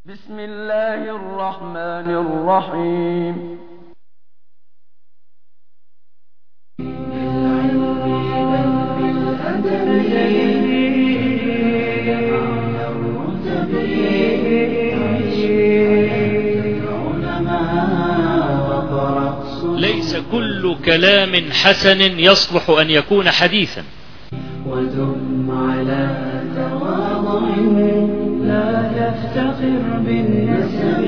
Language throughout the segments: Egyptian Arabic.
بسم الله الرحمن الرحيم ليس كل كلام حسن يصلح أن يكون حديثا ودم على تواضع لا تفتخر بالنسب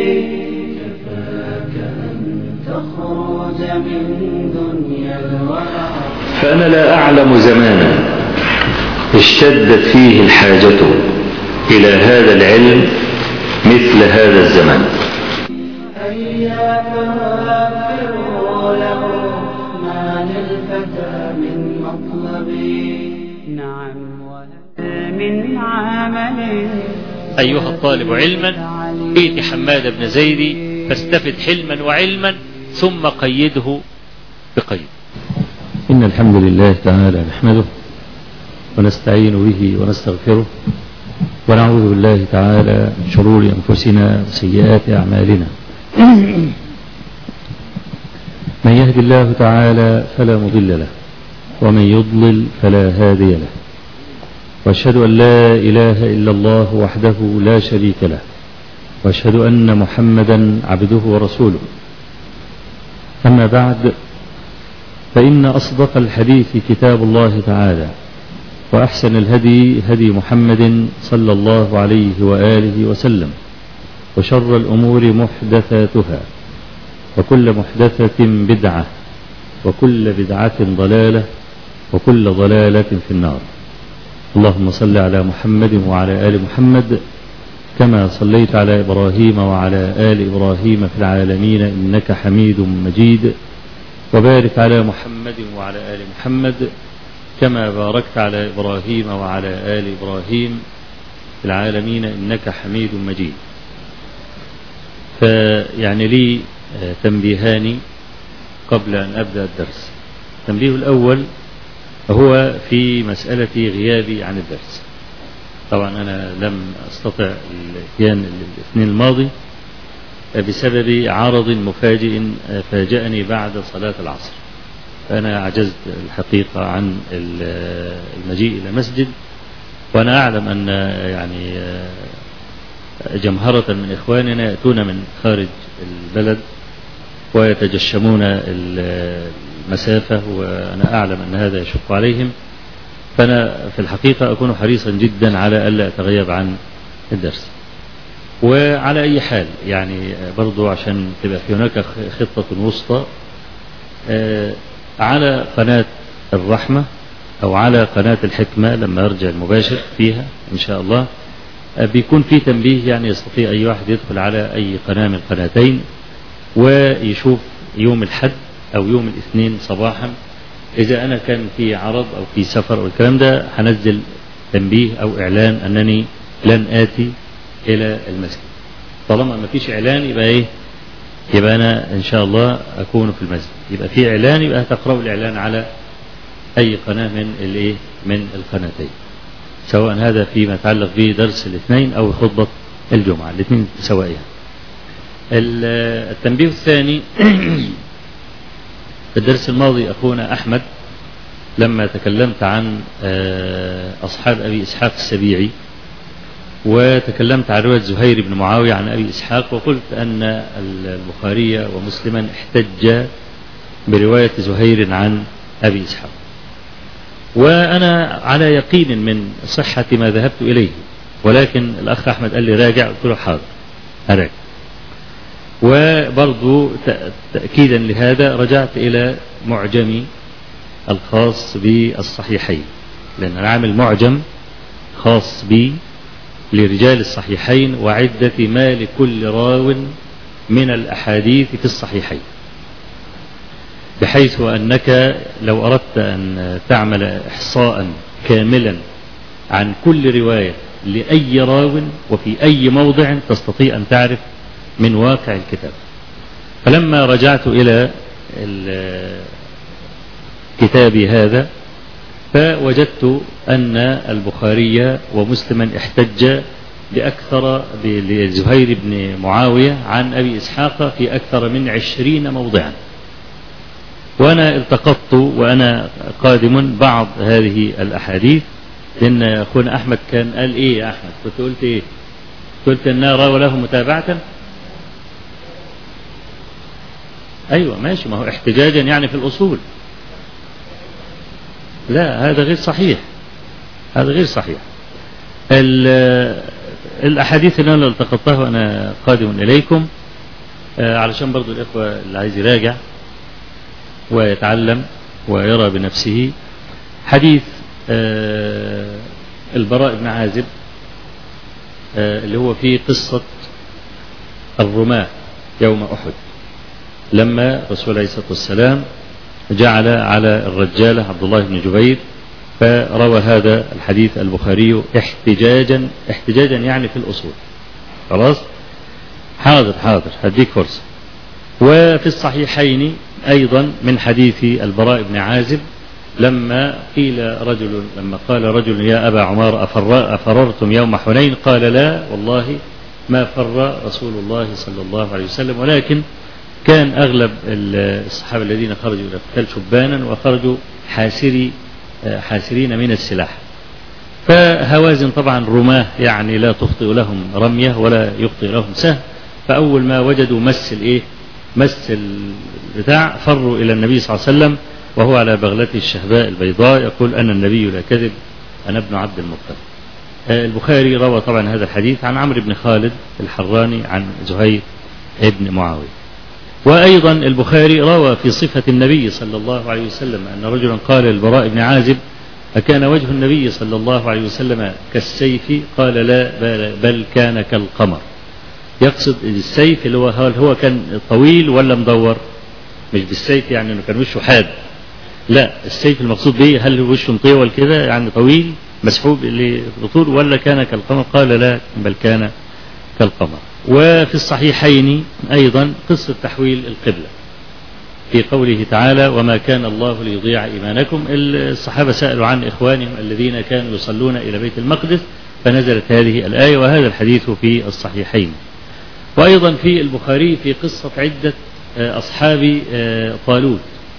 كفاك أن تخرج من دنيا الورع فأنا لا أعلم زمانا اشتدت فيه الحاجة إلى هذا العلم مثل هذا الزمان هيا فوافروا له ما للفتى من مطلب نعم وهل من عمل أيها الطالب علما ائت حماد بن زيد فاستفد حلما وعلما ثم قيده بقيد إن الحمد لله تعالى نحمده ونستعين به ونستغفره ونعوذ بالله تعالى من شرور أنفسنا وسيئات أعمالنا من يهد الله تعالى فلا مضل له ومن يضلل فلا هادي له واشهد ان لا اله الا الله وحده لا شريك له واشهد ان محمدا عبده ورسوله اما بعد فان اصدق الحديث كتاب الله تعالى واحسن الهدي هدي محمد صلى الله عليه واله وسلم وشر الامور محدثاتها وكل محدثه بدعه وكل بدعه ضلاله وكل ضلاله في النار اللهم صل على محمد وعلى ال محمد كما صليت على ابراهيم وعلى ال ابراهيم في العالمين انك حميد مجيد وبارك على محمد وعلى ال محمد كما باركت على ابراهيم وعلى ال ابراهيم في العالمين انك حميد مجيد فيعني لي تنبيهان قبل ان ابدا الدرس التنبيه الاول هو في مسألة غيابي عن الدرس طبعا أنا لم أستطع الاتيان الاثنين الماضي بسبب عرض مفاجئ فاجأني بعد صلاة العصر فأنا عجزت الحقيقة عن المجيء إلى مسجد وأنا أعلم أن يعني جمهرة من إخواننا يأتون من خارج البلد ويتجشمون المسافة وأنا أعلم أن هذا يشق عليهم فأنا في الحقيقة أكون حريصا جدا على ألا أتغيب عن الدرس وعلى أي حال يعني برضو عشان تبقى في هناك خطة وسطى على قناة الرحمة أو على قناة الحكمة لما أرجع المباشر فيها إن شاء الله بيكون في تنبيه يعني يستطيع أي واحد يدخل على أي قناة من القناتين ويشوف يوم الحد أو يوم الاثنين صباحا إذا أنا كان في عرض أو في سفر أو الكلام ده هنزل تنبيه أو إعلان أنني لن آتي إلى المسجد طالما ما فيش إعلان يبقى إيه يبقى أنا إن شاء الله أكون في المسجد يبقى في إعلان يبقى تقرأوا الإعلان على أي قناة من الإيه من القناتين سواء هذا فيما يتعلق بدرس الاثنين أو خطبة الجمعة الاثنين سوائيا التنبيه الثاني في الدرس الماضي أخونا أحمد لما تكلمت عن أصحاب أبي إسحاق السبيعي وتكلمت عن رواية زهير بن معاوية عن أبي إسحاق وقلت أن البخاري ومسلما احتج برواية زهير عن أبي إسحاق وأنا على يقين من صحة ما ذهبت إليه ولكن الأخ أحمد قال لي راجع قلت له حاضر هراجع وبرضو تأكيدا لهذا رجعت إلى معجمي الخاص بالصحيحين لأن أنا عامل معجم خاص بي لرجال الصحيحين وعدة ما لكل راو من الأحاديث في الصحيحين بحيث أنك لو أردت أن تعمل إحصاء كاملا عن كل رواية لأي راو وفي أي موضع تستطيع أن تعرف من واقع الكتاب فلما رجعت إلى كتابي هذا فوجدت أن البخاري ومسلما احتج بأكثر لزهير بن معاوية عن أبي إسحاق في أكثر من عشرين موضعا وأنا التقطت وأنا قادم بعض هذه الأحاديث لأن أخونا أحمد كان قال إيه يا أحمد كنت قلت إيه قلت أنها روى له متابعة أيوة ماشي ما هو احتجاجا يعني في الأصول لا هذا غير صحيح هذا غير صحيح الأحاديث اللي أنا التقطتها وأنا قادم إليكم علشان برضو الإخوة اللي عايز يراجع ويتعلم ويرى بنفسه حديث البراء بن عازب اللي هو فيه قصة الرماة يوم أحد لما رسول عليه الصلاة والسلام جعل على الرجالة عبد الله بن جبير فروى هذا الحديث البخاري احتجاجا احتجاجا يعني في الأصول خلاص حاضر حاضر هديك فرصة وفي الصحيحين أيضا من حديث البراء بن عازب لما قيل رجل لما قال رجل يا أبا عمار أفر أفررتم يوم حنين قال لا والله ما فر رسول الله صلى الله عليه وسلم ولكن كان أغلب الصحابة الذين خرجوا إلى القتال شبانا وخرجوا حاسري حاسرين من السلاح فهوازن طبعا رماه يعني لا تخطئ لهم رمية ولا يخطئ لهم سهم فأول ما وجدوا مس الإيه مس البتاع فروا إلى النبي صلى الله عليه وسلم وهو على بغلته الشهباء البيضاء يقول أنا النبي لا كذب أنا ابن عبد المطلب البخاري روى طبعا هذا الحديث عن عمرو بن خالد الحراني عن زهير ابن معاوية وأيضا البخاري روى في صفة النبي صلى الله عليه وسلم أن رجلا قال للبراء بن عازب أكان وجه النبي صلى الله عليه وسلم كالسيف قال لا بل, بل كان كالقمر يقصد السيف اللي هو هل هو كان طويل ولا مدور مش بالسيف يعني انه كان وشه حاد لا السيف المقصود به هل وشه مطول كده يعني طويل مسحوب لطول ولا كان كالقمر قال لا بل كان كالقمر وفي الصحيحين أيضا قصة تحويل القبلة في قوله تعالى وما كان الله ليضيع إيمانكم الصحابة سألوا عن إخوانهم الذين كانوا يصلون إلى بيت المقدس فنزلت هذه الآية وهذا الحديث في الصحيحين وأيضا في البخاري في قصة عدة أصحاب طالوت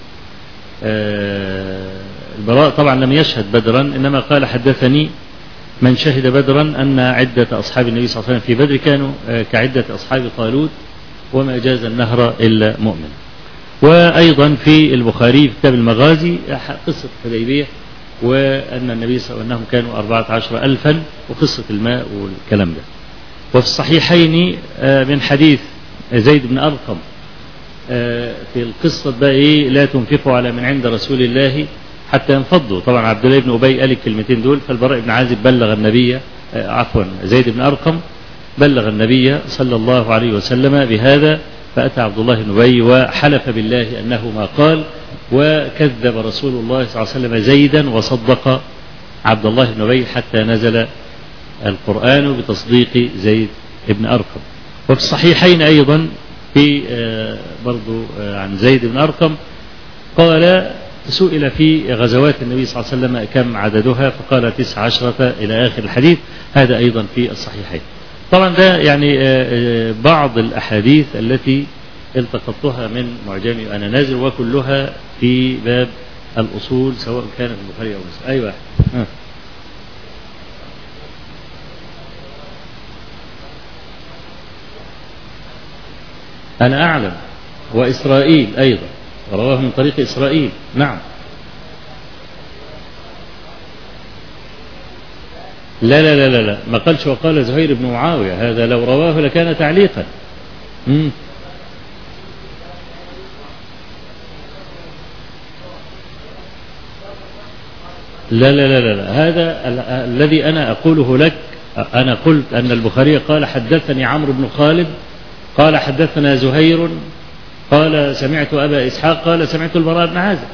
البراء طبعا لم يشهد بدرا إنما قال حدثني من شهد بدرا أن عدة أصحاب النبي صلى الله عليه وسلم في بدر كانوا كعدة أصحاب طالوت وما جاز النهر إلا مؤمن وأيضا في البخاري في كتاب المغازي قصة الحديبية وأن النبي صلى الله عليه وسلم كانوا أربعة عشر ألفا وقصة الماء والكلام ده وفي الصحيحين من حديث زيد بن أرقم في القصة بقى إيه لا تنفقوا على من عند رسول الله حتى ينفضوا طبعا عبد الله بن أبي قال الكلمتين دول فالبراء بن عازب بلغ النبي عفوا زيد بن أرقم بلغ النبي صلى الله عليه وسلم بهذا فأتى عبد الله بن أبي وحلف بالله أنه ما قال وكذب رسول الله صلى الله عليه وسلم زيدا وصدق عبد الله بن أبي حتى نزل القرآن بتصديق زيد بن أرقم وفي الصحيحين أيضا في برضو عن زيد بن أرقم قال سئل في غزوات النبي صلى الله عليه وسلم كم عددها فقال تسع عشرة إلى آخر الحديث هذا أيضا في الصحيحين طبعا ده يعني بعض الأحاديث التي التقطتها من معجمي أنا نازل وكلها في باب الأصول سواء كان في البخاري أو مسلم أيوة ها. أنا أعلم وإسرائيل أيضا رواه من طريق إسرائيل نعم لا لا لا لا, لا. ما قالش وقال زهير بن معاوية هذا لو رواه لكان تعليقا مم. لا لا لا لا, لا. هذا ال- الذي أنا أقوله لك أنا قلت أن البخاري قال حدثني عمرو بن خالد قال حدثنا زهير قال سمعت أبا إسحاق قال سمعت البراء بن عازب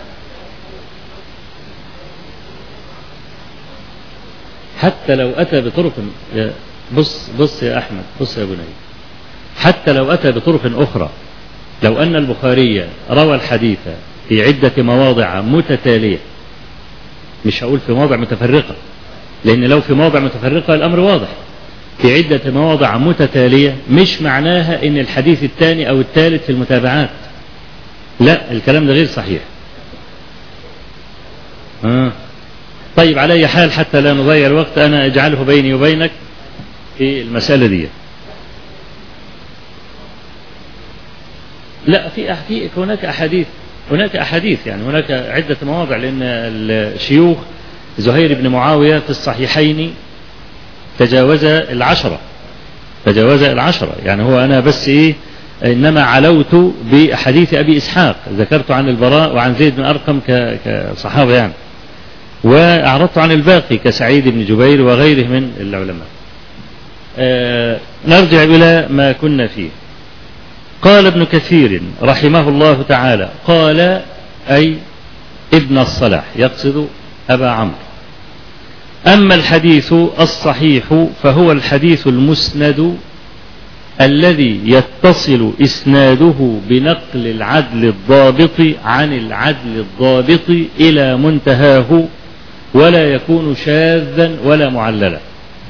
حتى لو أتى بطرق يا بص بص يا أحمد بص يا بني حتى لو أتى بطرق أخرى لو أن البخاري روى الحديث في عدة مواضع متتالية مش هقول في مواضع متفرقة لأن لو في مواضع متفرقة الأمر واضح في عدة مواضع متتالية مش معناها ان الحديث الثاني او الثالث في المتابعات لا الكلام ده غير صحيح آه. طيب على اي حال حتى لا نضيع الوقت انا اجعله بيني وبينك في المسألة دي لا في في هناك احاديث هناك احاديث يعني هناك عدة مواضع لان الشيوخ زهير بن معاوية في الصحيحين تجاوز العشرة تجاوز العشرة يعني هو أنا بس إيه إنما علوت بحديث أبي إسحاق ذكرت عن البراء وعن زيد بن أرقم كصحابة يعني وأعرضت عن الباقي كسعيد بن جبير وغيره من العلماء آه نرجع إلى ما كنا فيه قال ابن كثير رحمه الله تعالى قال أي ابن الصلاح يقصد أبا عمرو أما الحديث الصحيح فهو الحديث المسند الذي يتصل إسناده بنقل العدل الضابط عن العدل الضابط إلى منتهاه ولا يكون شاذا ولا معللا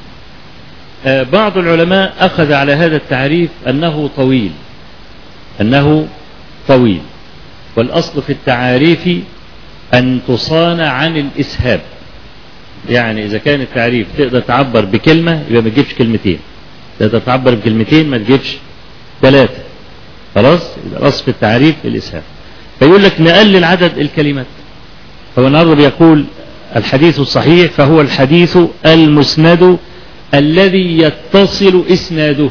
بعض العلماء أخذ على هذا التعريف أنه طويل أنه طويل والأصل في التعاريف أن تصان عن الإسهاب يعني إذا كان التعريف تقدر تعبر بكلمة يبقى ما تجيبش كلمتين تقدر تعبر بكلمتين ما تجيبش ثلاثة خلاص يبقى الأصل في التعريف الإسهاب فيقول لك نقلل عدد الكلمات هو النهارده بيقول الحديث الصحيح فهو الحديث المسند الذي يتصل إسناده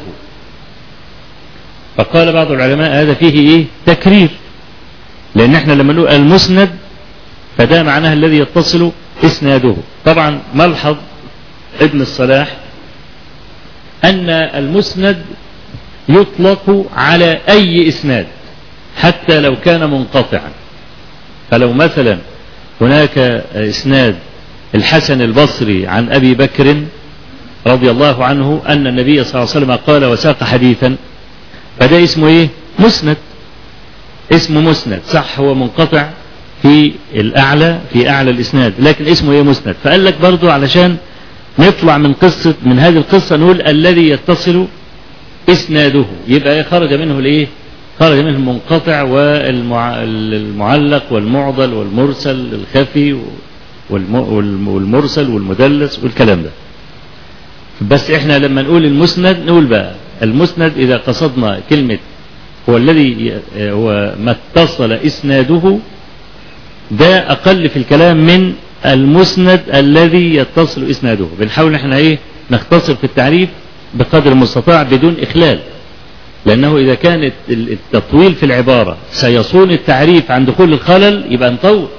فقال بعض العلماء هذا فيه إيه تكرير لأن احنا لما نقول المسند فده معناها الذي يتصل إسناده طبعا ملحظ ابن الصلاح أن المسند يطلق على أي إسناد حتى لو كان منقطعا فلو مثلا هناك إسناد الحسن البصري عن أبي بكر رضي الله عنه أن النبي صلى الله عليه وسلم قال وساق حديثا فده اسمه إيه مسند اسمه مسند صح هو منقطع في الأعلى في أعلى الإسناد لكن اسمه إيه مسند فقال لك برضو علشان نطلع من قصة من هذه القصة نقول الذي يتصل إسناده يبقى إيه خرج منه الإيه خرج منه المنقطع والمعلق والمعضل والمرسل الخفي والمرسل والمدلس والكلام ده بس احنا لما نقول المسند نقول بقى المسند إذا قصدنا كلمة هو الذي هو ما اتصل إسناده ده أقل في الكلام من المسند الذي يتصل إسناده بنحاول احنا ايه نختصر في التعريف بقدر المستطاع بدون إخلال لأنه إذا كان التطويل في العبارة سيصون التعريف عن دخول الخلل يبقى نطول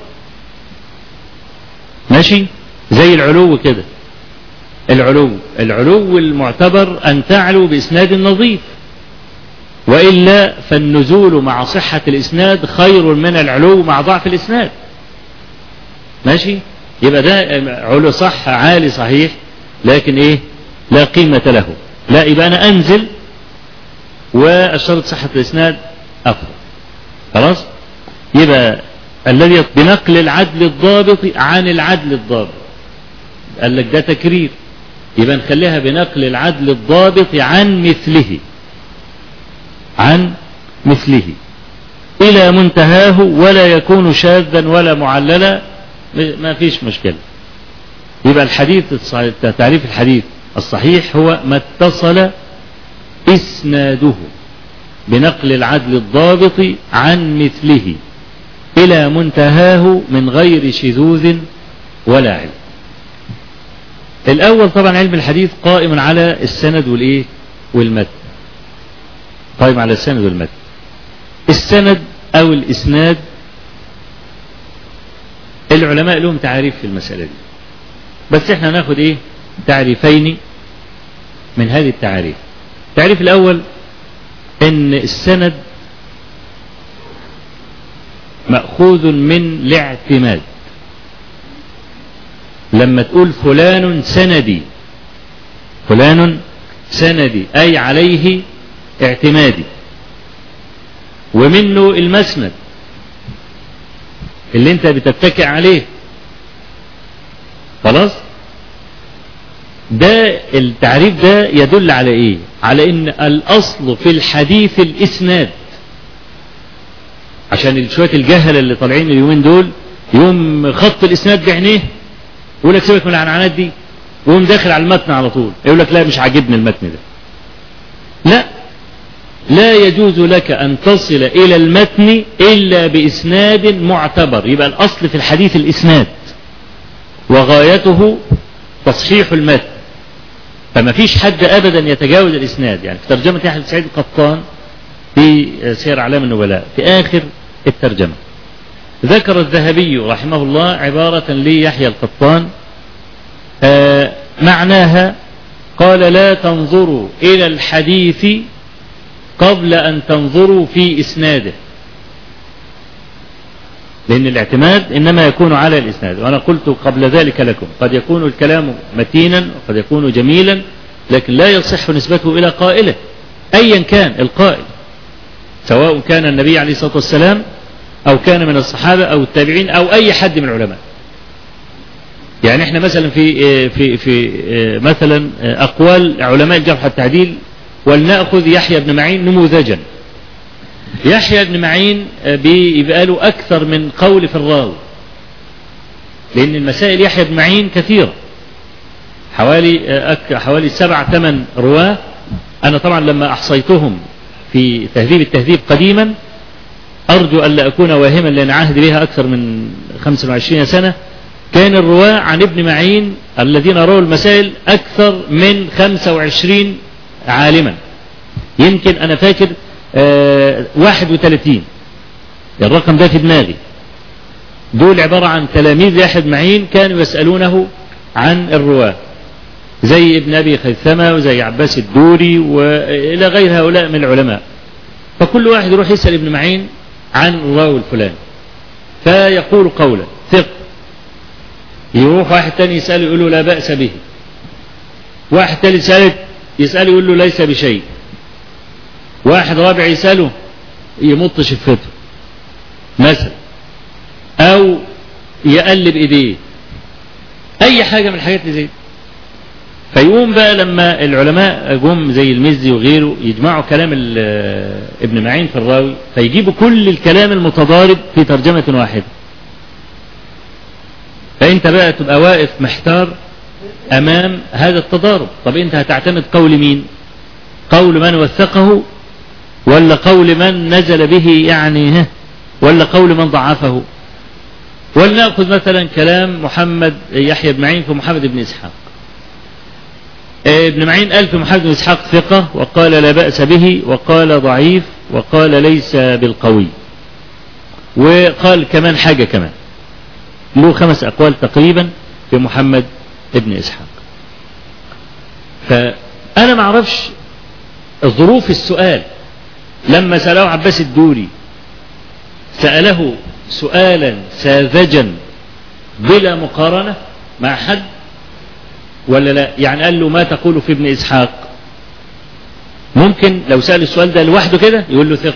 ماشي زي العلو كده العلو العلو المعتبر أن تعلو بإسناد نظيف وإلا فالنزول مع صحة الإسناد خير من العلو مع ضعف الإسناد ماشي يبقى ده علو صح عالي صحيح لكن إيه لا قيمة له لا يبقى أنا أنزل والشرط صحة الإسناد أفضل خلاص يبقى الذي بنقل العدل الضابط عن العدل الضابط قال لك ده تكرير يبقى نخليها بنقل العدل الضابط عن مثله عن مثله إلى منتهاه ولا يكون شاذا ولا معللا ما فيش مشكلة يبقى الحديث تعريف الحديث الصحيح هو ما اتصل إسناده بنقل العدل الضابط عن مثله إلى منتهاه من غير شذوذ ولا علم الأول طبعا علم الحديث قائم على السند والإيه والمتن قائم على السند والمتن السند أو الإسناد العلماء لهم تعريف في المسألة دي بس احنا ناخد ايه تعريفين من هذه التعاريف التعريف الأول ان السند مأخوذ من الاعتماد لما تقول فلان سندي فلان سندي أي عليه اعتمادي ومنه المسند اللي انت بتتكئ عليه خلاص ده التعريف ده يدل على ايه على ان الاصل في الحديث الاسناد عشان شويه الجهله اللي طالعين اليومين دول يقوم خط الاسناد بعينيه يقول لك سيبك من العنعنات دي ويقوم داخل على المتن على طول يقول لك لا مش عاجبني المتن ده لا لا يجوز لك أن تصل إلى المتن إلا بإسناد معتبر يبقى الأصل في الحديث الإسناد وغايته تصحيح المتن فما فيش حد أبدا يتجاوز الإسناد يعني في ترجمة يحيى بن سعيد القطان في سير أعلام النبلاء في آخر الترجمة ذكر الذهبي رحمه الله عبارة ليحيى القطان آه معناها قال لا تنظروا إلى الحديث قبل أن تنظروا في إسناده لأن الاعتماد إنما يكون على الإسناد وأنا قلت قبل ذلك لكم قد يكون الكلام متينا وقد يكون جميلا لكن لا يصح نسبته إلى قائله أيا كان القائل سواء كان النبي عليه الصلاة والسلام أو كان من الصحابة أو التابعين أو أي حد من العلماء يعني احنا مثلا في في في مثلا اقوال علماء الجرح والتعديل ولناخذ يحيى بن معين نموذجا يحيى بن معين بيبقى له اكثر من قول في الراوي لان المسائل يحيى بن معين كثيره حوالي حوالي سبع ثمان رواه انا طبعا لما احصيتهم في تهذيب التهذيب قديما ارجو الا اكون واهما لان عهدي بها اكثر من 25 سنه كان الرواة عن ابن معين الذين رووا المسائل أكثر من 25 عالما يمكن أنا فاكر آه 31 الرقم ده في دماغي دول عبارة عن تلاميذ يحيى بن معين كانوا يسألونه عن الرواة زي ابن أبي خيثمة وزي عباس الدوري وإلى غير هؤلاء من العلماء فكل واحد يروح يسأل ابن معين عن الراوي الفلاني فيقول قولا ثق يروح واحد تاني يسأله يقول له لا بأس به واحد تالت يسأله يسأله يقول له ليس بشيء واحد رابع يسأله يمط شفته مثلا أو يقلب إيديه أي حاجة من الحاجات اللي زي فيقوم بقى لما العلماء جم زي المزي وغيره يجمعوا كلام ابن معين في الراوي فيجيبوا كل الكلام المتضارب في ترجمة واحدة فانت بقى تبقى واقف محتار امام هذا التضارب طب انت هتعتمد قول مين قول من وثقه ولا قول من نزل به يعني ولا قول من ضعفه ولنأخذ مثلا كلام محمد يحيى بن معين في محمد بن إسحاق ابن معين قال في محمد بن إسحاق ثقة وقال لا بأس به وقال ضعيف وقال ليس بالقوي وقال كمان حاجة كمان له خمس أقوال تقريبا في محمد ابن إسحاق فأنا ما أعرفش ظروف السؤال لما سأله عباس الدوري سأله سؤالا ساذجا بلا مقارنة مع حد ولا لا يعني قال له ما تقول في ابن إسحاق ممكن لو سأل السؤال ده لوحده كده يقول له ثقة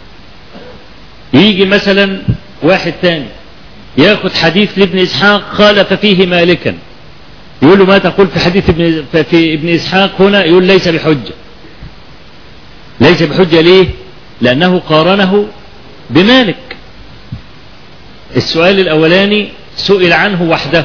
يجي مثلا واحد تاني ياخد حديث لابن إسحاق خالف فيه مالكا يقول له ما تقول في حديث ابن في ابن إسحاق هنا يقول ليس بحجة ليس بحجة ليه لأنه قارنه بمالك السؤال الأولاني سئل عنه وحده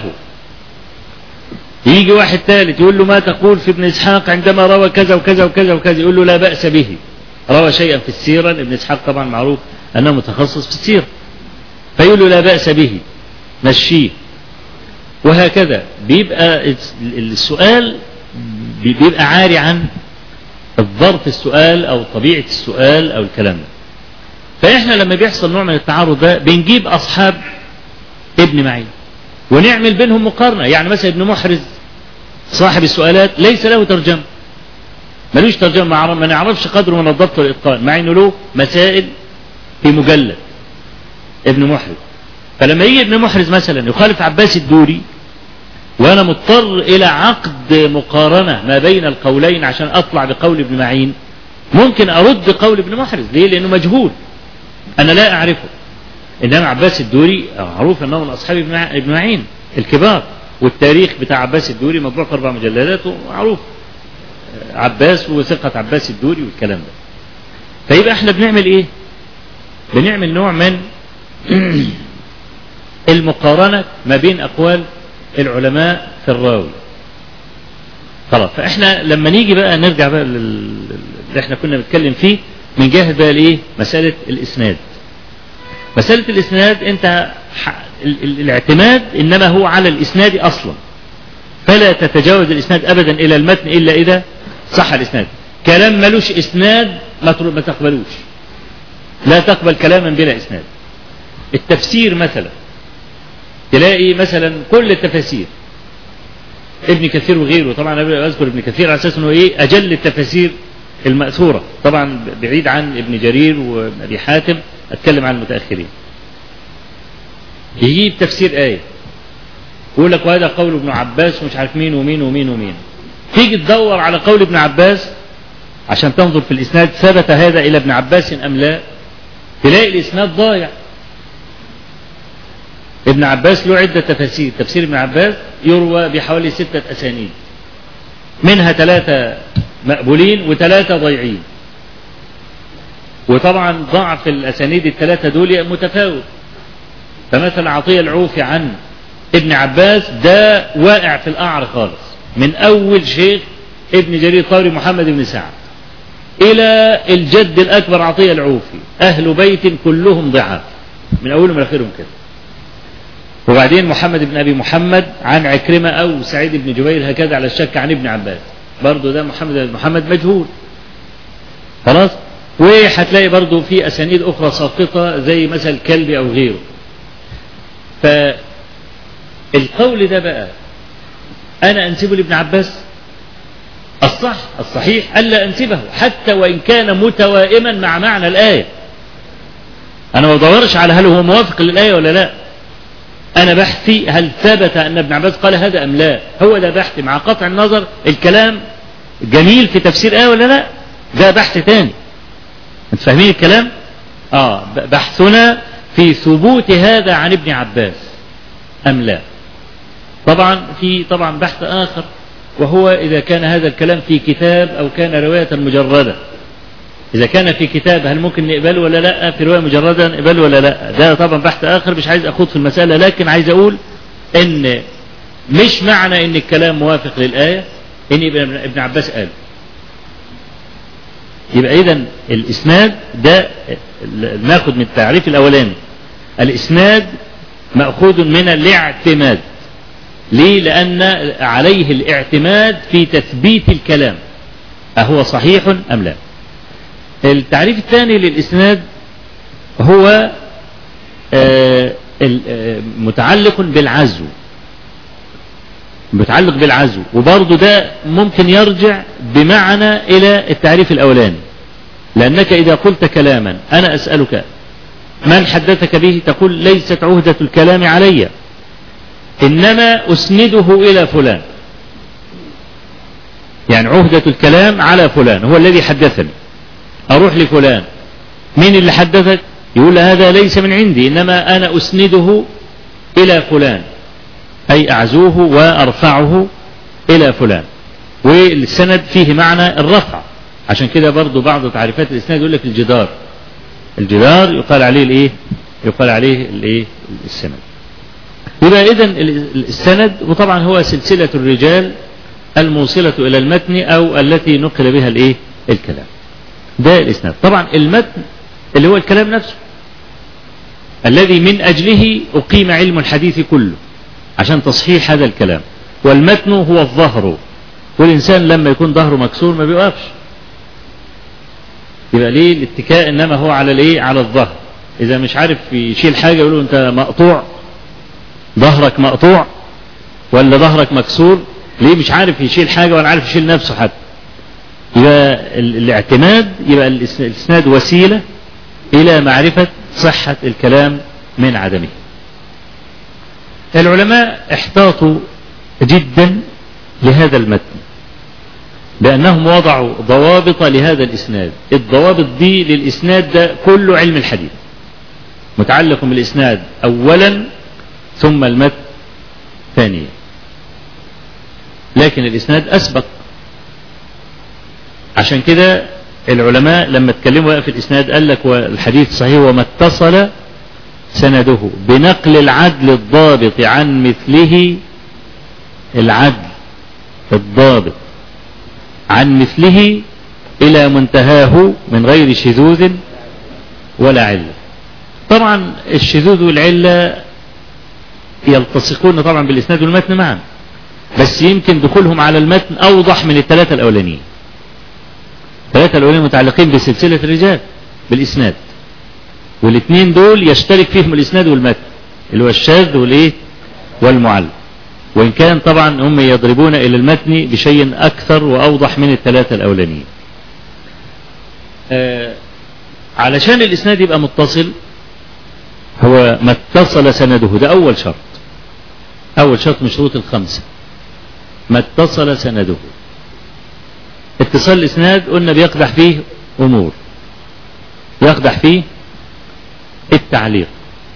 يجي واحد ثالث يقول له ما تقول في ابن إسحاق عندما روى كذا وكذا وكذا وكذا يقول له لا بأس به روى شيئا في السيرة ابن إسحاق طبعا معروف أنه متخصص في السيرة فيقول له لا بأس به مشيه وهكذا بيبقى السؤال بيبقى عاري عن الظرف السؤال أو طبيعة السؤال أو الكلام ده فإحنا لما بيحصل نوع من التعارض ده بنجيب أصحاب ابن معين ونعمل بينهم مقارنة يعني مثلا ابن محرز صاحب السؤالات ليس له ترجمة ملوش ترجمة ما نعرفش قدره من الضبط والإتقان مع إنه له مسائل في مجلد ابن محرز فلما يجي ابن محرز مثلا يخالف عباس الدوري وانا مضطر الى عقد مقارنة ما بين القولين عشان اطلع بقول ابن معين ممكن ارد قول ابن محرز ليه لانه مجهول انا لا اعرفه انما عباس الدوري معروف انه من اصحاب ابن معين الكبار والتاريخ بتاع عباس الدوري مطبوع في اربع مجلدات ومعروف عباس وثقة عباس الدوري والكلام ده فيبقى احنا بنعمل ايه بنعمل نوع من المقارنة ما بين اقوال العلماء في الراوي خلاص فاحنا لما نيجي بقى نرجع بقى لل- اللي احنا كنا بنتكلم فيه من جهة بقى الايه مسألة الاسناد مسألة الاسناد انت ح- ال- ال- الاعتماد انما هو على الاسناد اصلا فلا تتجاوز الاسناد ابدا الى المتن الا اذا صح الاسناد كلام ملوش اسناد ما تر- ما تقبلوش لا تقبل كلاما بلا اسناد التفسير مثلا تلاقي مثلا كل التفاسير ابن كثير وغيره طبعا انا اذكر ابن كثير على اساس انه ايه اجل التفاسير الماثوره طبعا بعيد عن ابن جرير وابي حاتم اتكلم عن المتاخرين يجيب تفسير ايه يقول لك وهذا قول ابن عباس ومش عارف مين ومين ومين ومين تيجي تدور على قول ابن عباس عشان تنظر في الاسناد ثبت هذا الى ابن عباس ام لا تلاقي الاسناد ضايع ابن عباس له عدة تفاسير تفسير ابن عباس يروى بحوالي ستة أسانيد منها ثلاثة مقبولين وثلاثة ضيعين وطبعا ضعف الأسانيد الثلاثة دول متفاوت فمثلا عطية العوفي عن ابن عباس ده واقع في القعر خالص من أول شيخ ابن جرير الطوري محمد بن سعد إلى الجد الأكبر عطية العوفي أهل بيت كلهم ضعاف من أولهم لآخرهم كده وبعدين محمد بن ابي محمد عن عكرمه او سعيد بن جبير هكذا على الشك عن ابن عباس برضه ده محمد بن محمد مجهول خلاص وهتلاقي برضه في اسانيد اخرى ساقطه زي مثل الكلبي او غيره فالقول ده بقى انا انسبه لابن عباس الصح الصحيح الا انسبه حتى وان كان متوائما مع معنى الايه انا ما بدورش على هل هو موافق للايه ولا لا أنا بحثي هل ثبت أن ابن عباس قال هذا أم لا هو ده بحثي مع قطع النظر الكلام جميل في تفسير آية ولا لا ده بحث تاني أنت فاهمين الكلام آه بحثنا في ثبوت هذا عن ابن عباس أم لا طبعا في طبعا بحث آخر وهو إذا كان هذا الكلام في كتاب أو كان رواية مجردة إذا كان في كتاب هل ممكن نقبله ولا لا في رواية مجردة نقبله ولا لا ده طبعا بحث آخر مش عايز أخوض في المسألة لكن عايز أقول إن مش معنى إن الكلام موافق للآية إن يبقى ابن عباس قال يبقى إذا الإسناد ده ناخد من التعريف الأولاني الإسناد مأخوذ من الاعتماد ليه لأن عليه الاعتماد في تثبيت الكلام أهو صحيح أم لا التعريف الثاني للإسناد هو متعلق بالعزو متعلق بالعزو وبرضه ده ممكن يرجع بمعنى إلى التعريف الأولاني لأنك إذا قلت كلاما أنا أسألك من حدثك به تقول ليست عهدة الكلام علي إنما أسنده إلى فلان يعني عهدة الكلام على فلان هو الذي حدثني أروح لفلان مين اللي حدثك يقول هذا ليس من عندي إنما أنا أسنده إلى فلان أي أعزوه وأرفعه إلى فلان والسند فيه معنى الرفع عشان كده برضو بعض تعريفات الإسناد يقول لك الجدار الجدار يقال عليه الإيه يقال عليه الإيه السند يبقى إذا السند وطبعا هو سلسلة الرجال الموصلة إلى المتن أو التي نقل بها الإيه الكلام ده الإسناد طبعا المتن اللي هو الكلام نفسه الذي من أجله أقيم علم الحديث كله عشان تصحيح هذا الكلام والمتن هو الظهر والإنسان لما يكون ظهره مكسور ما بيوقفش يبقى ليه الاتكاء إنما هو على الإيه على الظهر إذا مش عارف يشيل حاجة يقول له أنت مقطوع ظهرك مقطوع ولا ظهرك مكسور ليه مش عارف يشيل حاجة ولا عارف يشيل نفسه حتى يبقى الاعتماد يبقى الاسناد وسيلة إلى معرفة صحة الكلام من عدمه العلماء احتاطوا جدا لهذا المتن بأنهم وضعوا ضوابط لهذا الإسناد الضوابط دي للإسناد ده كله علم الحديث متعلق بالإسناد أولا ثم المتن ثانيا لكن الإسناد أسبق عشان كده العلماء لما اتكلموا بقى في الإسناد قال لك والحديث صحيح وما اتصل سنده بنقل العدل الضابط عن مثله العدل الضابط عن مثله إلى منتهاه من غير شذوذ ولا علة طبعا الشذوذ والعلة يلتصقون طبعا بالإسناد والمتن معا بس يمكن دخولهم على المتن أوضح من الثلاثة الأولانيين الثلاثة الأولانيين متعلقين بسلسلة الرجال بالإسناد والاثنين دول يشترك فيهم الإسناد والمتن اللي هو الشاذ والإيه والمعل وإن كان طبعا هم يضربون إلى المتن بشيء أكثر وأوضح من الثلاثة الأولانيين آه علشان الإسناد يبقى متصل هو ما اتصل سنده ده أول شرط أول شرط من شروط الخمسة ما اتصل سنده اتصال الإسناد قلنا بيقدح فيه أمور يقدح فيه التعليق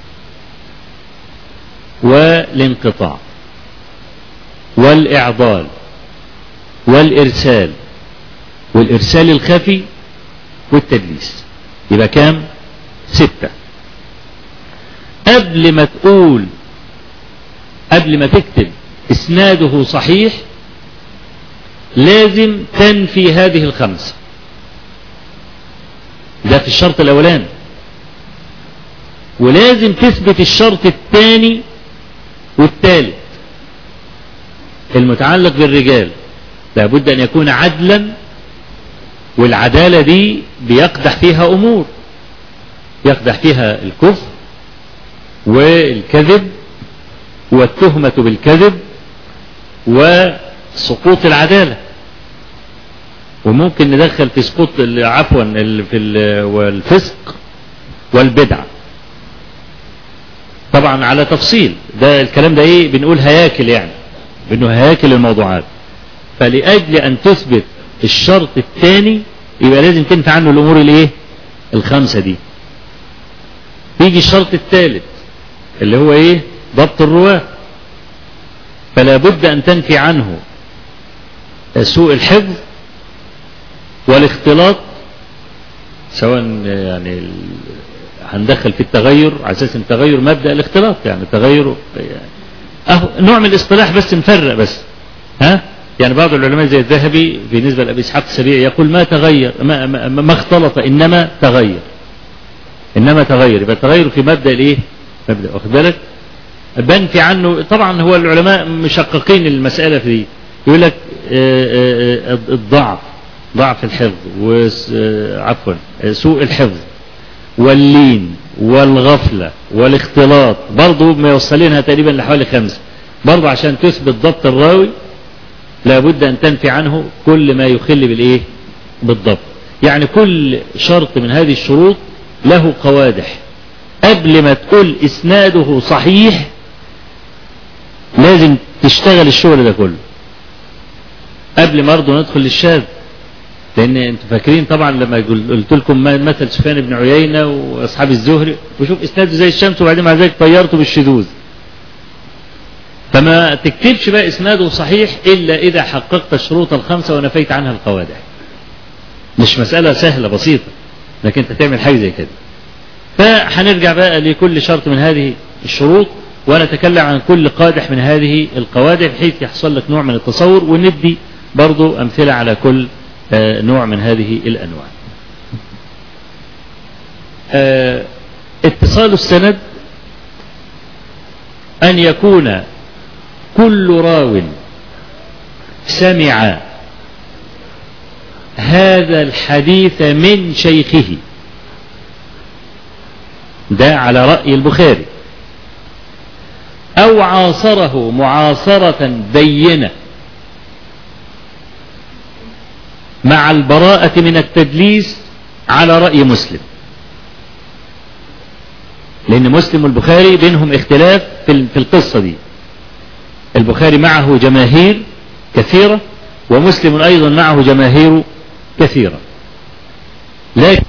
والانقطاع والإعضال والإرسال والإرسال الخفي والتدليس يبقى كام ستة قبل ما تقول قبل ما تكتب اسناده صحيح لازم تنفي هذه الخمسة ده في الشرط الاولاني ولازم تثبت الشرط الثاني والثالث المتعلق بالرجال لابد ان يكون عدلا والعدالة دي بيقدح فيها امور يقدح فيها الكفر والكذب والتهمة بالكذب وسقوط العدالة وممكن ندخل في سقوط عفوا في والفسق والبدعة طبعا على تفصيل ده الكلام ده ايه بنقول هياكل يعني بانه هياكل الموضوعات فلأجل ان تثبت الشرط الثاني يبقى لازم تنفع عنه الامور الايه الخمسة دي يجي الشرط الثالث اللي هو ايه ضبط الرواة فلا بد ان تنفي عنه سوء الحفظ والاختلاط سواء يعني هندخل في التغير على اساس ان التغير مبدا الاختلاط يعني التغير أهو نوع من الاصطلاح بس نفرق بس ها يعني بعض العلماء زي الذهبي بالنسبه لابي اسحاق السبيعي يقول ما تغير ما, ما, ما اختلط انما تغير انما تغير يبقى التغير في مبدا الايه مبدا واخد بالك بنفي عنه طبعا هو العلماء مشققين المساله في دي يقول لك الضعف ضعف الحفظ وعفوا سوء الحفظ واللين والغفلة والاختلاط برضه موصلينها تقريبا لحوالي خمسة برضه عشان تثبت ضبط الراوي لابد أن تنفي عنه كل ما يخل بالإيه بالضبط يعني كل شرط من هذه الشروط له قوادح قبل ما تقول إسناده صحيح لازم تشتغل الشغل ده كله قبل ما برضه ندخل للشاذ لان انتوا فاكرين طبعا لما قلت لكم مثل سفيان بن عيينه واصحاب الزهري وشوف اسناده زي الشمس وبعدين مع ذلك طيرته بالشذوذ فما تكتبش بقى اسناده صحيح الا اذا حققت الشروط الخمسه ونفيت عنها القوادح مش مساله سهله بسيطه انك انت تعمل حاجه زي كده فهنرجع بقى لكل شرط من هذه الشروط ونتكلم عن كل قادح من هذه القوادح بحيث يحصل لك نوع من التصور وندي برضو امثله على كل نوع من هذه الأنواع اتصال السند أن يكون كل راو سمع هذا الحديث من شيخه ده على رأي البخاري أو عاصره معاصرة بينة مع البراءة من التدليس على رأي مسلم لأن مسلم والبخاري بينهم اختلاف في القصة دي البخاري معه جماهير كثيرة ومسلم أيضا معه جماهير كثيرة لكن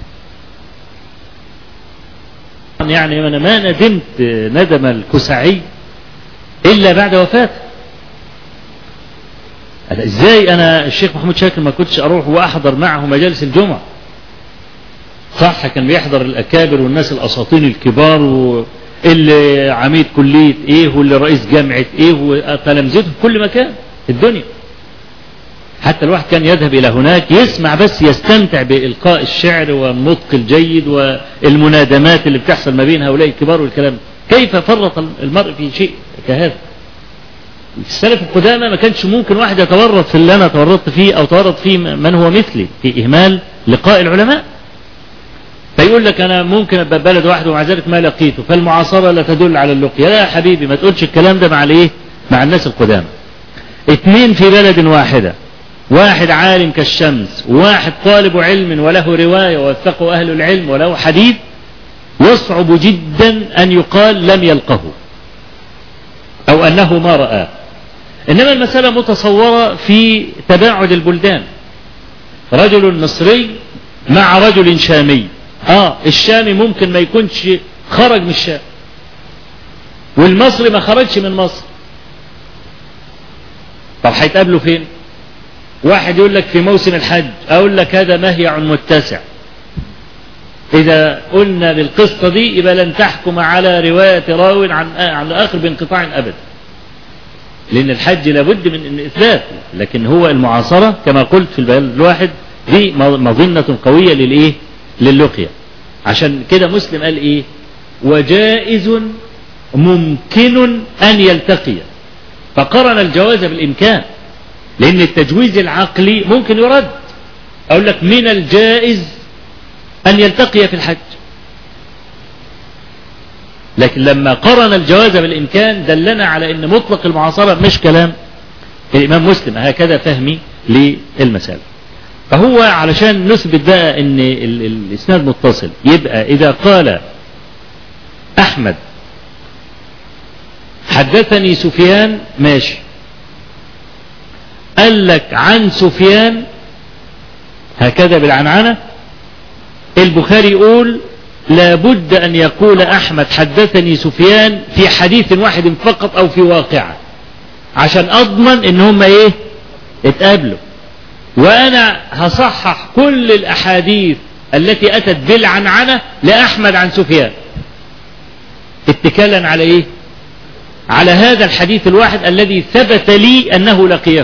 يعني أنا ما ندمت ندم الكسعي إلا بعد وفاته قال ازاي انا الشيخ محمود شاكر ما كنتش اروح واحضر معه مجالس الجمعة صح كان بيحضر الاكابر والناس الاساطين الكبار واللي عميد كلية ايه واللي رئيس جامعة ايه وتلامذته في كل مكان في الدنيا حتى الواحد كان يذهب إلى هناك يسمع بس يستمتع بإلقاء الشعر والنطق الجيد والمنادمات اللي بتحصل ما بين هؤلاء الكبار والكلام كيف فرط المرء في شيء كهذا السلف القدامى ما كانش ممكن واحد يتورط في اللي أنا تورطت فيه أو تورط فيه من هو مثلي في إهمال لقاء العلماء فيقول لك أنا ممكن أبقى بلد واحد ومع ذلك ما لقيته فالمعاصرة لا تدل على اللقيا لا يا حبيبي ما تقولش الكلام ده مع الإيه مع الناس القدامى اثنين في بلد واحدة واحد عالم كالشمس وواحد طالب علم وله رواية ووثقه أهل العلم وله حديث يصعب جدا أن يقال لم يلقه أو أنه ما رآه إنما المسألة متصورة في تباعد البلدان رجل مصري مع رجل شامي آه الشامي ممكن ما يكونش خرج من الشام والمصري ما خرجش من مصر طب هيتقابلوا فين واحد يقول لك في موسم الحج اقول لك هذا مهيع متسع اذا قلنا بالقصة دي يبقى لن تحكم على رواية راو عن عن اخر بانقطاع ابدا لان الحج لابد من اثبات لكن هو المعاصرة كما قلت في البيان الواحد دي مظنة قوية للايه للقية عشان كده مسلم قال ايه وجائز ممكن ان يلتقي فقرن الجواز بالامكان لأن التجويز العقلي ممكن يرد أقول لك من الجائز أن يلتقي في الحج لكن لما قرن الجواز بالإمكان دلنا على أن مطلق المعاصرة مش كلام الإمام مسلم هكذا فهمي للمسألة فهو علشان نثبت بقى أن الإسناد متصل يبقى إذا قال أحمد حدثني سفيان ماشي قال لك عن سفيان هكذا بالعنعنة البخاري يقول لابد أن يقول أحمد حدثني سفيان في حديث واحد فقط أو في واقعة عشان أضمن إن هم إيه اتقابلوا وأنا هصحح كل الأحاديث التي أتت بالعنعنة لأحمد عن سفيان اتكالا على إيه على هذا الحديث الواحد الذي ثبت لي أنه لقيه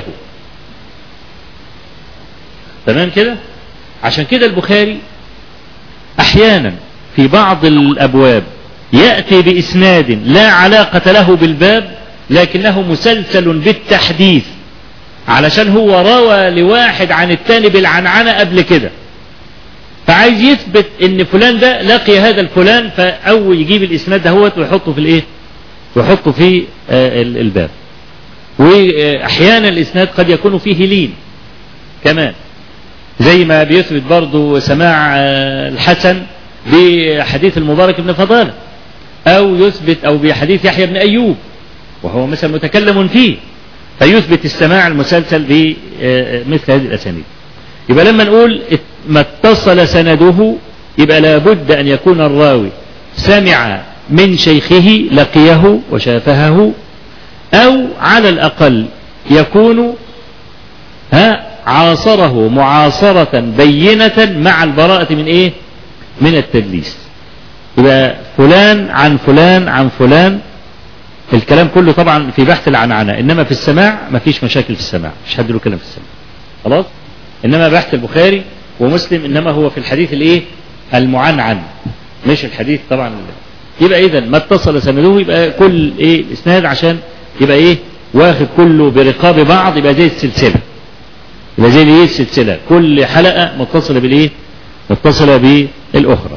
تمام كده عشان كده البخاري احيانا في بعض الابواب يأتي باسناد لا علاقة له بالباب لكنه مسلسل بالتحديث علشان هو روى لواحد عن التاني بالعنعنة قبل كده فعايز يثبت ان فلان ده لقي هذا الفلان فاو يجيب الاسناد دهوت ويحطه في الايه ويحطه في الباب واحيانا الاسناد قد يكون فيه لين كمان زي ما بيثبت برضه سماع الحسن بحديث المبارك بن فضالة أو يثبت أو بحديث يحيى بن أيوب وهو مثلا متكلم فيه فيثبت السماع المسلسل بمثل هذه الأسانيد يبقى لما نقول ما اتصل سنده يبقى لابد أن يكون الراوي سمع من شيخه لقيه وشافهه أو على الأقل يكون ها عاصره معاصرة بينة مع البراءة من ايه من التدليس يبقى فلان عن فلان عن فلان الكلام كله طبعا في بحث العنعنة انما في السماع ما فيش مشاكل في السماع مش حد له كلام في السماع خلاص انما بحث البخاري ومسلم انما هو في الحديث الايه المعنعن مش الحديث طبعا يبقى اذا ما اتصل سنده يبقى كل ايه الاسناد عشان يبقى ايه واخد كله برقاب بعض يبقى زي السلسله يبقى زي الايه السلسلة كل حلقة متصلة بالايه متصلة بالاخرى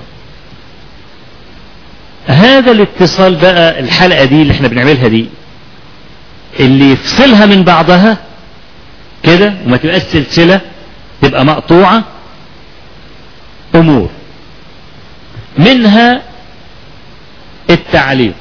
هذا الاتصال بقى الحلقة دي اللي احنا بنعملها دي اللي يفصلها من بعضها كده وما تبقاش سلسلة تبقى مقطوعة امور منها التعليق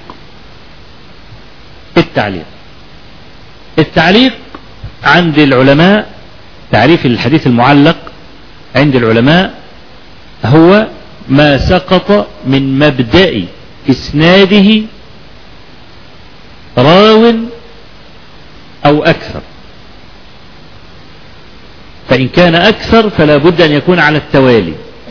التعليق التعليق عند العلماء تعريف الحديث المعلق عند العلماء هو ما سقط من مبدأ إسناده راو أو أكثر فإن كان أكثر فلا بد أن يكون على التوالي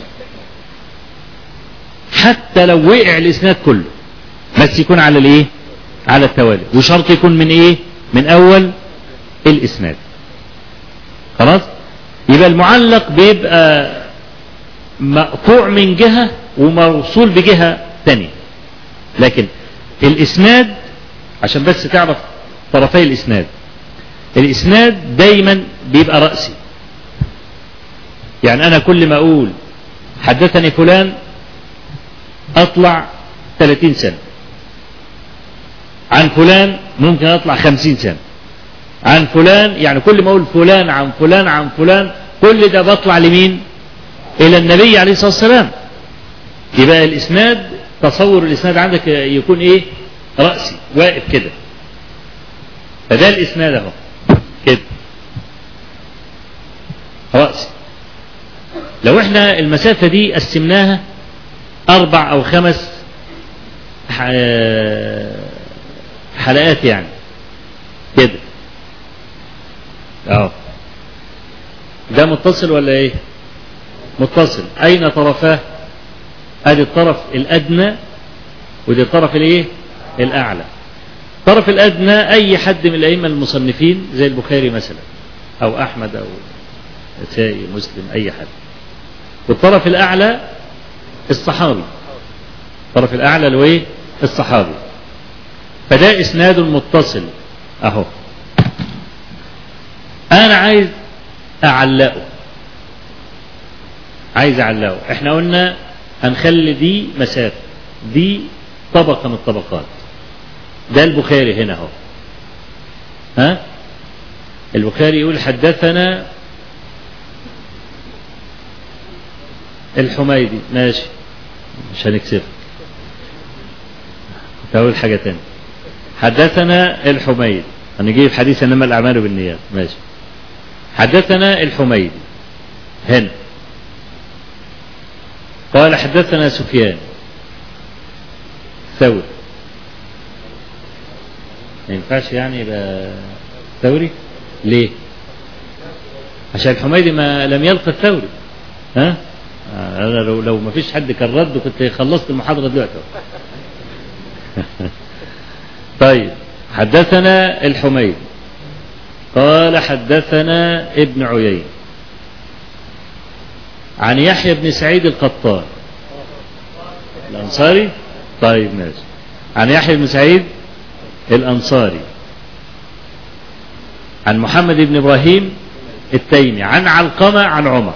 حتى لو وقع الإسناد كله بس يكون على الإيه على التوالي وشرط يكون من إيه من أول الإسناد خلاص يبقى المعلق بيبقى مقطوع من جهة وموصول بجهة تانية لكن الإسناد عشان بس تعرف طرفي الإسناد الإسناد دايما بيبقى رأسي يعني أنا كل ما أقول حدثني فلان أطلع 30 سنة عن فلان ممكن أطلع 50 سنة عن فلان يعني كل ما أقول فلان عن فلان عن فلان كل ده بطلع لمين إلى النبي عليه الصلاة والسلام يبقى الإسناد تصور الإسناد عندك يكون إيه رأسي واقف كده فده الإسناد أهو كده رأسي لو احنا المسافة دي قسمناها أربع أو خمس حلقات يعني كده اهو ده متصل ولا ايه متصل اين طرفاه ادي الطرف الادنى ودي الطرف الايه الاعلى الطرف الادنى اي حد من الائمه المصنفين زي البخاري مثلا او احمد او نسائي مسلم اي حد والطرف الاعلى الصحابي الطرف الاعلى اللي هو ايه الصحابي فده اسناد متصل اهو انا عايز اعلقه عايز اعلقه احنا قلنا هنخلي دي مسافه دي طبقه من الطبقات ده البخاري هنا اهو ها البخاري يقول حدثنا الحميدي ماشي مش هنكسفك كنت هقول حاجة تانية حدثنا الحميدي هنجيب حديث انما الاعمال بالنيات ماشي حدثنا الحميدي هنا قال حدثنا سفيان ثوري ما ينفعش يعني يبقى ثوري ليه عشان الحميدي ما لم يلقى الثوري ها انا لو لو ما فيش حد كان رد كنت خلصت المحاضره دلوقتي طيب حدثنا الحميدي قال حدثنا ابن عيين عن يحيى بن سعيد القطان الأنصاري طيب ماشي عن يحيى بن سعيد الأنصاري عن محمد بن إبراهيم التيمي عن علقمة عن عمر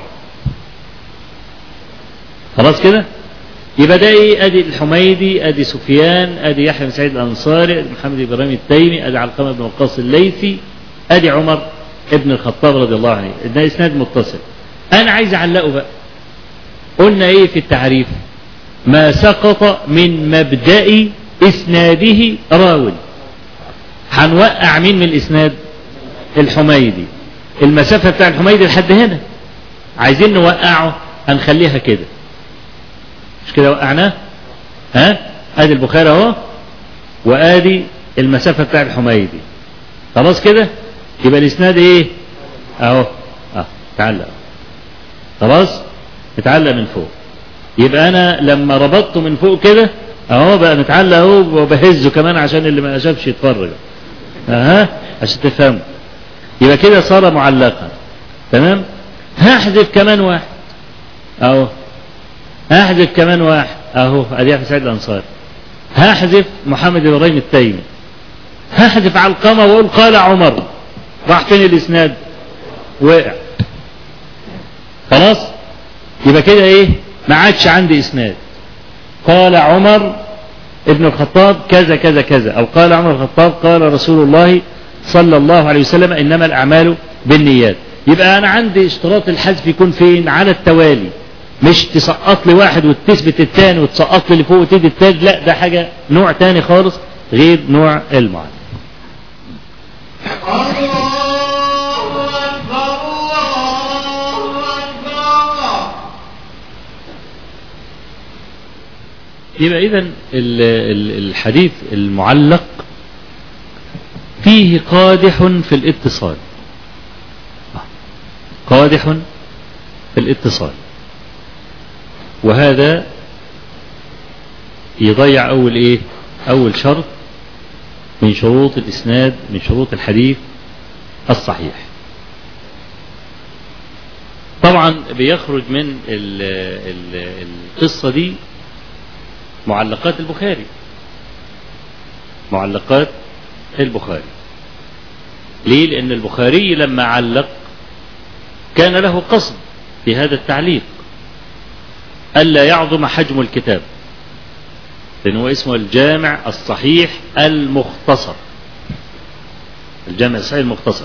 خلاص كده يبقى ده ايه ادي الحميدي ادي سفيان ادي يحيى بن سعيد الانصاري ادي محمد بن ابراهيم التيمي ادي علقمه بن وقاص الليثي ادي عمر ابن الخطاب رضي الله عنه ده اسناد متصل انا عايز اعلقه بقى قلنا ايه في التعريف ما سقط من مبدأ اسناده راو هنوقع مين من الاسناد الحميدي المسافة بتاع الحميدي لحد هنا عايزين نوقعه هنخليها كده مش كده وقعناه ها ادي البخاري اهو وادي المسافة بتاع الحميدي خلاص كده يبقى الاسناد ايه اهو اه تعلق خلاص اتعلق من فوق يبقى انا لما ربطته من فوق كده اهو بقى متعلق اهو وبهزه كمان عشان اللي ما شافش يتفرج اها عشان تفهموا يبقى كده صار معلقا تمام هحذف كمان واحد اهو هحذف كمان واحد اهو ادي في سعيد الانصاري هحذف محمد بن ابراهيم التيمي هحذف علقمه واقول قال عمر راح فين الاسناد وقع خلاص يبقى كده ايه ما عادش عندي اسناد قال عمر ابن الخطاب كذا كذا كذا او قال عمر الخطاب قال رسول الله صلى الله عليه وسلم انما الاعمال بالنيات يبقى انا عندي اشتراط الحذف يكون فين على التوالي مش تسقط لي واحد وتثبت الثاني وتسقط لي اللي فوق وتدي الثالث لا ده حاجه نوع تاني خالص غير نوع المعلم يبقى إذا الحديث المعلق فيه قادح في الاتصال قادح في الاتصال وهذا يضيع أول إيه أول شرط من شروط الإسناد من شروط الحديث الصحيح طبعا بيخرج من ال ال القصة دي معلقات البخاري معلقات البخاري ليه لأن البخاري لما علق كان له قصد في هذا التعليق ألا يعظم حجم الكتاب لأنه اسمه الجامع الصحيح المختصر الجامع الصحيح المختصر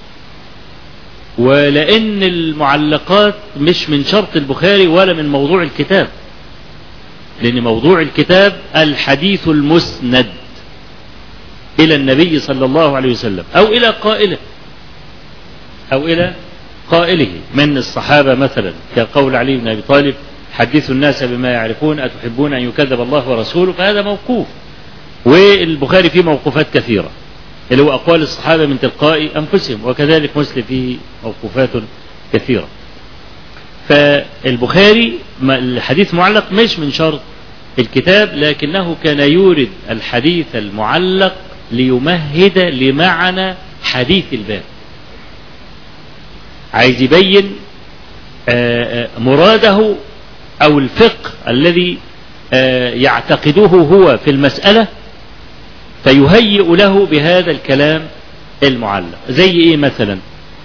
ولأن المعلقات مش من شرط البخاري ولا من موضوع الكتاب لأن موضوع الكتاب الحديث المسند إلى النبي صلى الله عليه وسلم أو إلى قائله أو إلى قائله من الصحابة مثلا كقول علي بن أبي طالب حدثوا الناس بما يعرفون أتحبون أن يكذب الله ورسوله فهذا موقوف والبخاري فيه موقوفات كثيرة اللي هو أقوال الصحابة من تلقاء أنفسهم وكذلك مسلم فيه موقوفات كثيرة فالبخاري الحديث معلق مش من شرط الكتاب لكنه كان يورد الحديث المعلق ليمهد لمعنى حديث الباب عايز يبين مراده أو الفقه الذي يعتقده هو في المسألة فيهيئ له بهذا الكلام المعلق زي ايه مثلا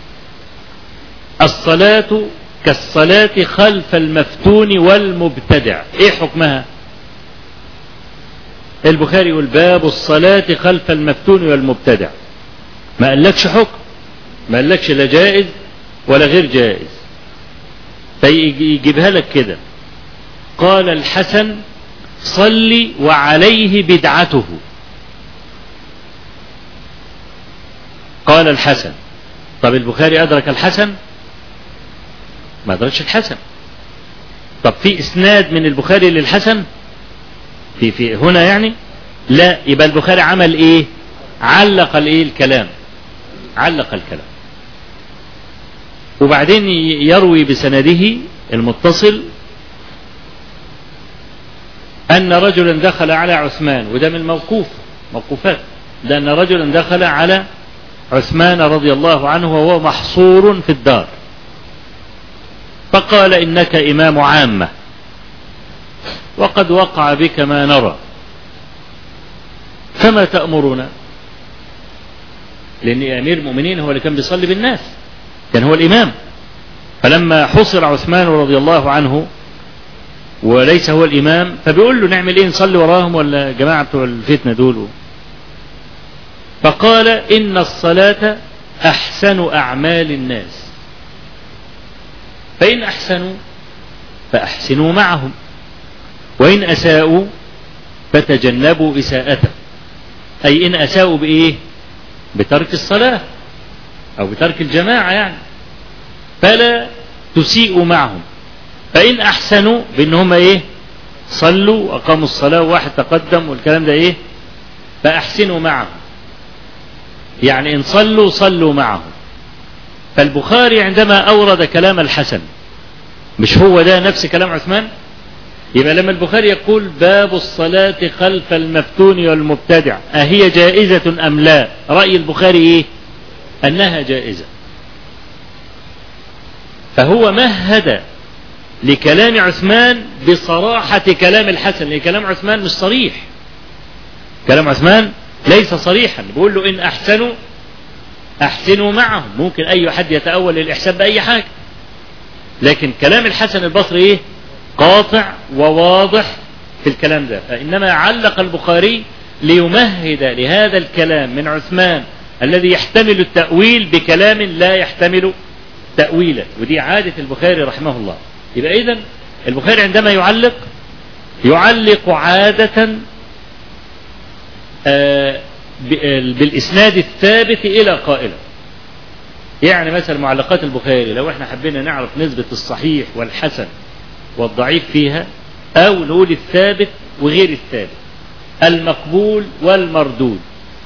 الصلاة كالصلاة خلف المفتون والمبتدع ايه حكمها البخاري يقول باب الصلاة خلف المفتون والمبتدع ما قالكش حكم ما قالكش لا جائز ولا غير جائز فيجيبها لك كده قال الحسن صلي وعليه بدعته قال الحسن طب البخاري أدرك الحسن ما أدركش الحسن طب في إسناد من البخاري للحسن في في هنا يعني لا يبقى البخاري عمل إيه علق الإيه الكلام علق الكلام وبعدين يروي بسنده المتصل أن رجلا دخل على عثمان وده من الموقوف موقوفات ده أن رجلا دخل على عثمان رضي الله عنه وهو محصور في الدار فقال إنك إمام عامة وقد وقع بك ما نرى فما تأمرنا لأن أمير المؤمنين هو اللي كان بيصلي بالناس كان هو الإمام فلما حصر عثمان رضي الله عنه وليس هو الإمام فبيقول له نعمل إيه نصلي وراهم ولا جماعة بتوع الفتنة دول فقال إن الصلاة أحسن أعمال الناس فإن أحسنوا فأحسنوا معهم وإن أساءوا فتجنبوا إساءته أي إن أساءوا بإيه بترك الصلاة أو بترك الجماعة يعني فلا تسيئوا معهم فإن أحسنوا بأن هم إيه صلوا وأقاموا الصلاة وواحد تقدم والكلام ده إيه فأحسنوا معهم يعني إن صلوا صلوا معهم فالبخاري عندما أورد كلام الحسن مش هو ده نفس كلام عثمان يبقى لما البخاري يقول باب الصلاة خلف المفتون والمبتدع أهي جائزة أم لا رأي البخاري إيه أنها جائزة فهو مهد لكلام عثمان بصراحة كلام الحسن لأن كلام عثمان مش صريح كلام عثمان ليس صريحا بيقول له إن أحسنوا أحسنوا معهم ممكن أي حد يتأول للإحسان بأي حاجة لكن كلام الحسن البصري إيه قاطع وواضح في الكلام ده فإنما علق البخاري ليمهد لهذا الكلام من عثمان الذي يحتمل التأويل بكلام لا يحتمل تأويلا ودي عادة البخاري رحمه الله يبقى إذن البخاري عندما يعلق يعلق عادة آه بالإسناد الثابت إلى قائله يعني مثلا معلقات البخاري لو احنا حبينا نعرف نسبة الصحيح والحسن والضعيف فيها أو نقول الثابت وغير الثابت المقبول والمردود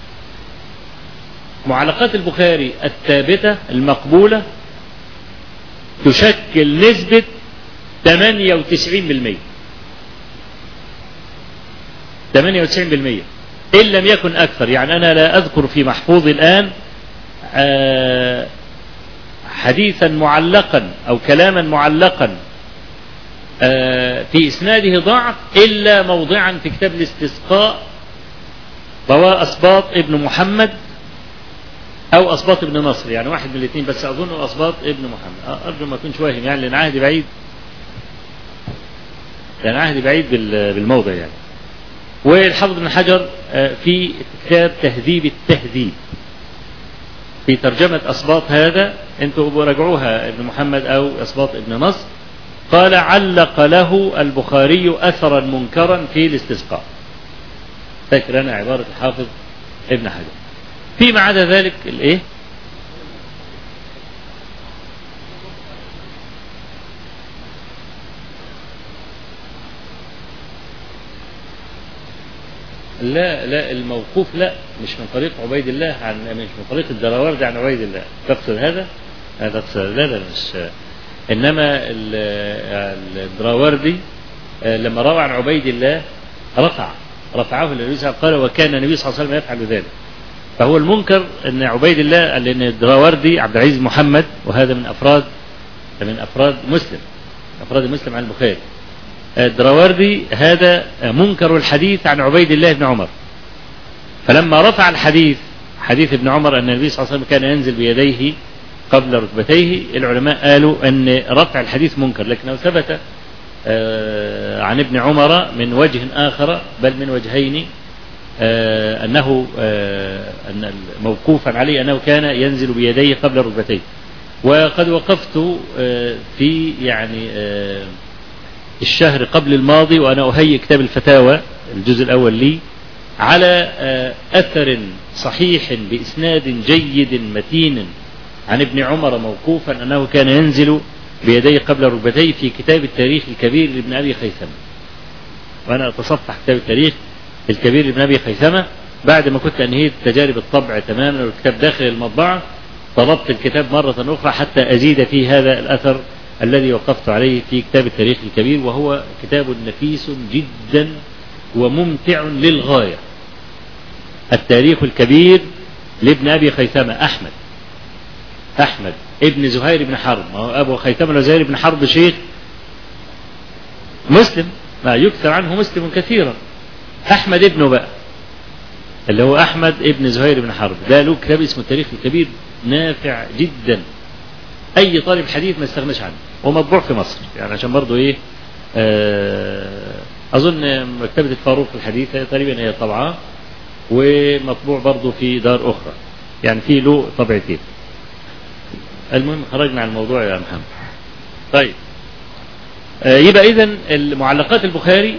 معلقات البخاري الثابتة المقبولة تشكل نسبة 98% 98% إن لم يكن أكثر يعني أنا لا أذكر في محفوظي الآن آه، حديثا معلقا أو كلاما معلقا آه، في إسناده ضعف إلا موضعا في كتاب الاستسقاء رواه أسباط ابن محمد أو أسباط ابن نصر يعني واحد من الاثنين بس أظن أسباط ابن محمد آه، أرجو ما أكونش واهم يعني لأن عهدي بعيد لأن عهدي بعيد بال- بالموضع يعني والحافظ بن حجر آه، في كتاب تهذيب التهذيب في ترجمة أسباط هذا انتوا راجعوها ابن محمد أو أسباط ابن نصر قال علق له البخاري أثرا منكرا في الاستسقاء فاكر أنا عبارة الحافظ ابن حجر فيما عدا ذلك الايه لا لا الموقوف لا مش من طريق عبيد الله عن مش من طريق الدراوردي عن عبيد الله تقصد هذا؟ لا تقصد لا لا مش انما ال- الدراوردي آه، لما روى عن عبيد الله رفع رفعه للنبي صلى الله عليه وسلم قال وكان النبي صلى الله عليه وسلم يفعل ذلك فهو المنكر ان عبيد الله لان الدراوردي عبد العزيز محمد وهذا من افراد من افراد مسلم افراد مسلم عن البخاري الدراوردي هذا منكر الحديث عن عبيد الله بن عمر فلما رفع الحديث حديث ابن عمر أن النبي صلى الله عليه وسلم كان ينزل بيديه قبل ركبتيه العلماء قالوا أن رفع الحديث منكر لكنه ثبت آه، عن ابن عمر من وجه آخر بل من وجهين آه، أنه آه، أن موقوفا عليه أنه كان ينزل بيديه قبل ركبتيه وقد وقفت آه، في يعني آه، الشهر قبل الماضي وأنا أهيئ كتاب الفتاوى الجزء الأول لي على آه، أثر صحيح بإسناد جيد متين عن ابن عمر موقوفا أنه كان ينزل بيديه قبل ركبتيه في كتاب التاريخ الكبير لابن أبي خيثمة وأنا أتصفح كتاب التاريخ الكبير لابن أبي خيثمة بعد ما كنت أنهيت تجارب الطبع تماما والكتاب داخل المطبعة طلبت الكتاب مرة أخرى حتى أزيد فيه هذا الأثر الذي وقفت عليه في كتاب التاريخ الكبير وهو كتاب نفيس جدا وممتع للغاية التاريخ الكبير لابن أبي خيثمة أحمد أحمد ابن زهير بن حرب ما هو أبو خيثمة وزهير بن حرب شيخ مسلم ما يكثر عنه مسلم كثيرا أحمد ابنه بقى اللي هو أحمد ابن زهير بن حرب ده له كتاب اسمه التاريخ الكبير نافع جدا أي طالب حديث ما يستغناش عنه ومطبوع في مصر يعني عشان برضه إيه آه أظن مكتبة الفاروق الحديثة تقريبا هي طبعة ومطبوع برضه في دار أخرى يعني في له طبعتين المهم خرجنا عن الموضوع يا محمد طيب آه يبقى إذا المعلقات البخاري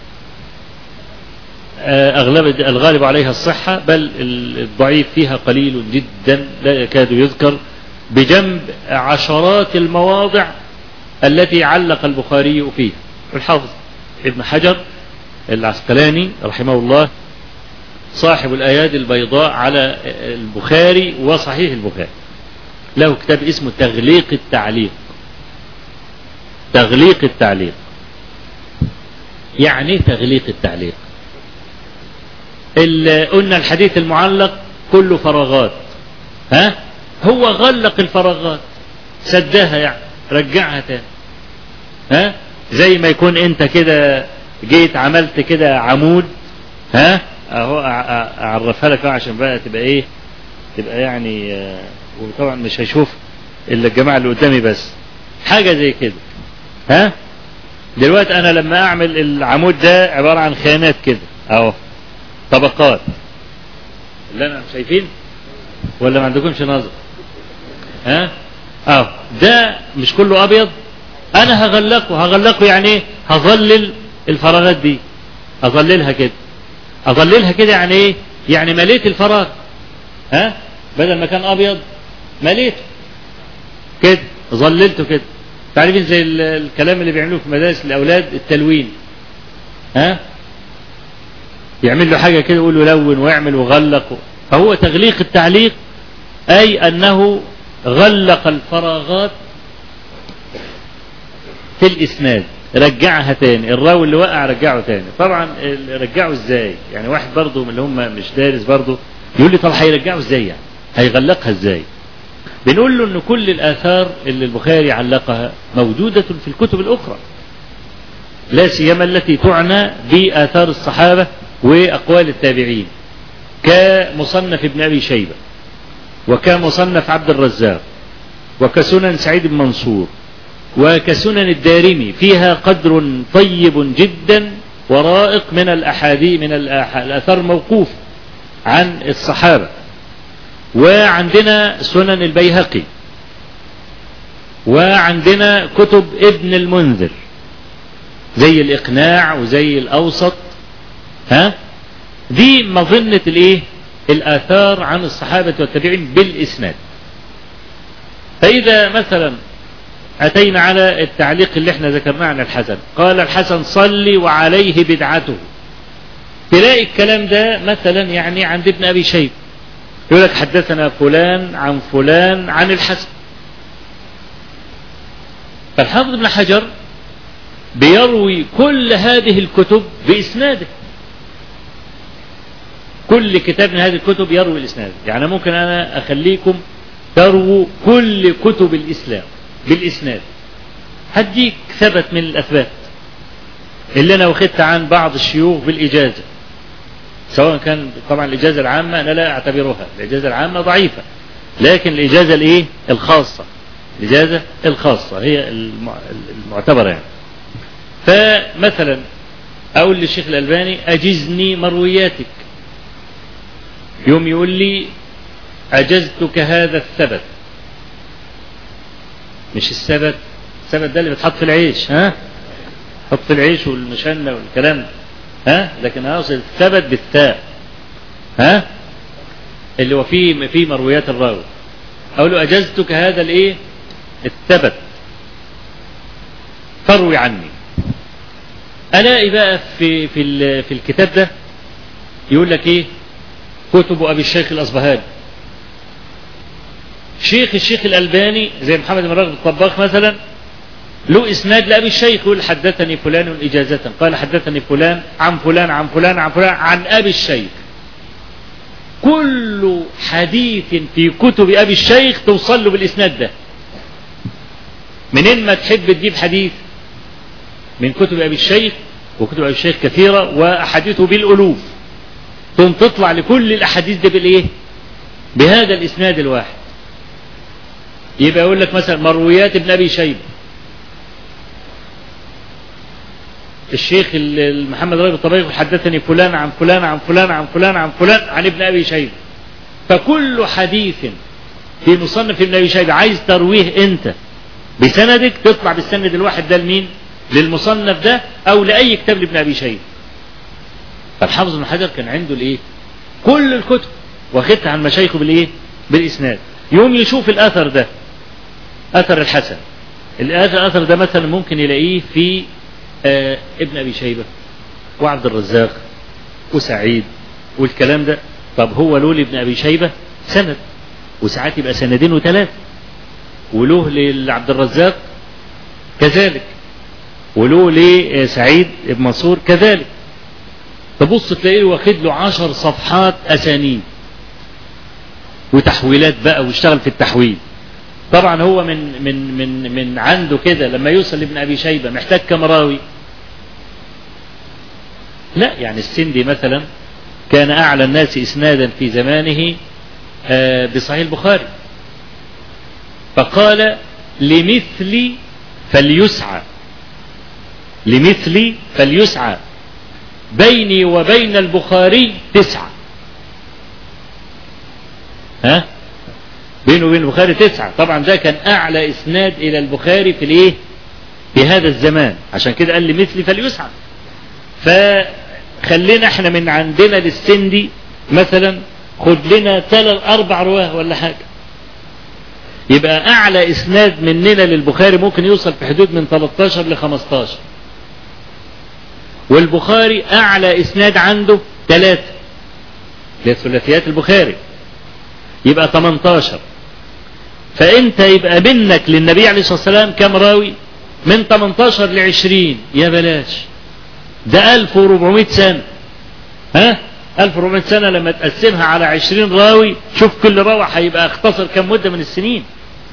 آه أغلب الغالب عليها الصحة بل الضعيف فيها قليل جدا لا يكاد يذكر بجنب عشرات المواضع التي علق البخاري فيها الحافظ ابن حجر العسقلاني رحمه الله صاحب الآيات البيضاء على البخاري وصحيح البخاري له كتاب اسمه تغليق التعليق تغليق التعليق يعني تغليق التعليق قلنا الحديث المعلق كله فراغات ها هو غلق الفراغات سدها يعني رجعها تاني ها زي ما يكون انت كده جيت عملت كده عمود ها اهو اعرفها لك عشان بقى تبقى ايه تبقى يعني آه وطبعا مش هشوف الا الجماعه اللي قدامي بس حاجه زي كده ها دلوقتي انا لما اعمل العمود ده عباره عن خانات كده اهو طبقات اللي انا شايفين ولا ما عندكمش نظر ها اه ده مش كله ابيض انا هغلقه هغلقه يعني ايه هظلل الفراغات دي اظللها كده اظللها كده يعني ايه يعني مليت الفراغ ها بدل ما كان ابيض مليته كده ظللته كده تعرفين زي الكلام اللي بيعملوه في مدارس الاولاد التلوين ها يعمل له حاجه كده يقول له لون واعمل وغلق فهو تغليق التعليق اي انه غلق الفراغات في الاسناد رجعها تاني الراوي اللي وقع رجعه تاني طبعا ال- رجعه ازاي يعني واحد برضه من اللي هم مش دارس برضه يقول لي طب هيرجعه ازاي يعني هيغلقها ازاي بنقول له ان كل الاثار اللي البخاري علقها موجوده في الكتب الاخرى لا سيما التي تعنى باثار الصحابه واقوال التابعين كمصنف ابن ابي شيبه وكمصنف عبد الرزاق وكسنن سعيد بن منصور وكسنن الدارمي فيها قدر طيب جدا ورائق من الاحاديث من الآح- الاثار الموقوفه عن الصحابه وعندنا سنن البيهقي وعندنا كتب ابن المنذر زي الاقناع وزي الاوسط ها دي مظنه الايه الاثار عن الصحابه والتابعين بالاسناد فاذا مثلا اتينا على التعليق اللي احنا ذكرناه عن الحسن قال الحسن صلي وعليه بدعته تلاقي الكلام ده مثلا يعني عند ابن ابي شيبه يقول لك حدثنا فلان عن فلان عن الحسن فالحافظ ابن حجر بيروي كل هذه الكتب بإسناده كل كتاب من هذه الكتب يروي الإسناد يعني ممكن أنا أخليكم ترووا كل كتب الإسلام بالإسناد هديك ثبت من الأثبات اللي أنا واخدت عن بعض الشيوخ بالإجازة سواء كان طبعا الإجازة العامة أنا لا أعتبرها الإجازة العامة ضعيفة لكن الإجازة الإيه الخاصة الإجازة الخاصة هي الم- المعتبرة يعني فمثلا أقول للشيخ الألباني أجزني مروياتك يوم يقول لي أجزتك هذا الثبت مش الثبت الثبت ده اللي بيتحط في العيش ها حط في العيش والمشنة والكلام ده ها لكن اقصد الثبت بالثاء ها اللي هو فيه في مرويات الراوي اقول له اجزتك هذا الايه الثبت فروي عني الاقي بقى في في ال- في الكتاب ده يقول لك ايه كتب ابي الشيخ الاصبهاني شيخ الشيخ الالباني زي محمد بن رغب الطباخ مثلا له اسناد لابي الشيخ يقول حدثني فلان اجازه قال حدثني فلان عن فلان عن فلان عن فلان عن ابي الشيخ كل حديث في كتب ابي الشيخ توصل له بالاسناد ده منين ما تحب تجيب حديث من كتب ابي الشيخ وكتب ابي الشيخ كثيره واحاديثه بالالوف ثم تطلع لكل الاحاديث دي بالايه بهذا الاسناد الواحد يبقى يقول لك مثلا مرويات ابن ابي شيبه الشيخ ال- ال- محمد رجب الطبيعي حدثني فلان عن فلان عن فلان عن فلان عن فلان عن ابن ابي شيبه فكل حديث في مصنف ابن ابي شيبه عايز ترويه انت بسندك تطلع بالسند الواحد ده لمين؟ للمصنف ده او لاي كتاب لابن ابي شيبه فالحافظ بن حجر كان عنده الايه؟ كل الكتب واخدها عن مشايخه بالايه؟ بالاسناد يوم يشوف الاثر ده اثر الحسن الاثر الاثر ده مثلا ممكن يلاقيه في آه ابن ابي شيبه وعبد الرزاق وسعيد والكلام ده طب هو له لابن ابي شيبه سند وساعات يبقى سندين وثلاثه وله لعبد الرزاق كذلك وله لسعيد بن منصور كذلك تبص تلاقيه واخد له عشر صفحات اسانيد وتحويلات بقى واشتغل في التحويل طبعا هو من من من من عنده كده لما يوصل لابن ابي شيبه محتاج كم راوي لا يعني السندي مثلا كان اعلى الناس اسنادا في زمانه آه، بصحيح البخاري فقال لمثلي فليسعى لمثلي فليسعى بيني وبين البخاري تسعة ها بينه وبين البخاري تسعة طبعا ده كان أعلى إسناد إلى البخاري في الإيه في هذا الزمان عشان كده قال لي مثلي فليسعى فخلينا احنا من عندنا للسندي مثلا خد لنا ثلاث أربع رواه ولا حاجة يبقى أعلى إسناد مننا للبخاري ممكن يوصل في حدود من 13 ل 15 والبخاري أعلى إسناد عنده ثلاثة لثلاثيات البخاري يبقى 18 فأنت يبقى منك للنبي عليه الصلاة والسلام كم راوي من 18 ل 20 يا بلاش ده 1400 سنة ها 1400 سنة لما تقسمها على 20 راوي شوف كل راوي هيبقى اختصر كم مدة من السنين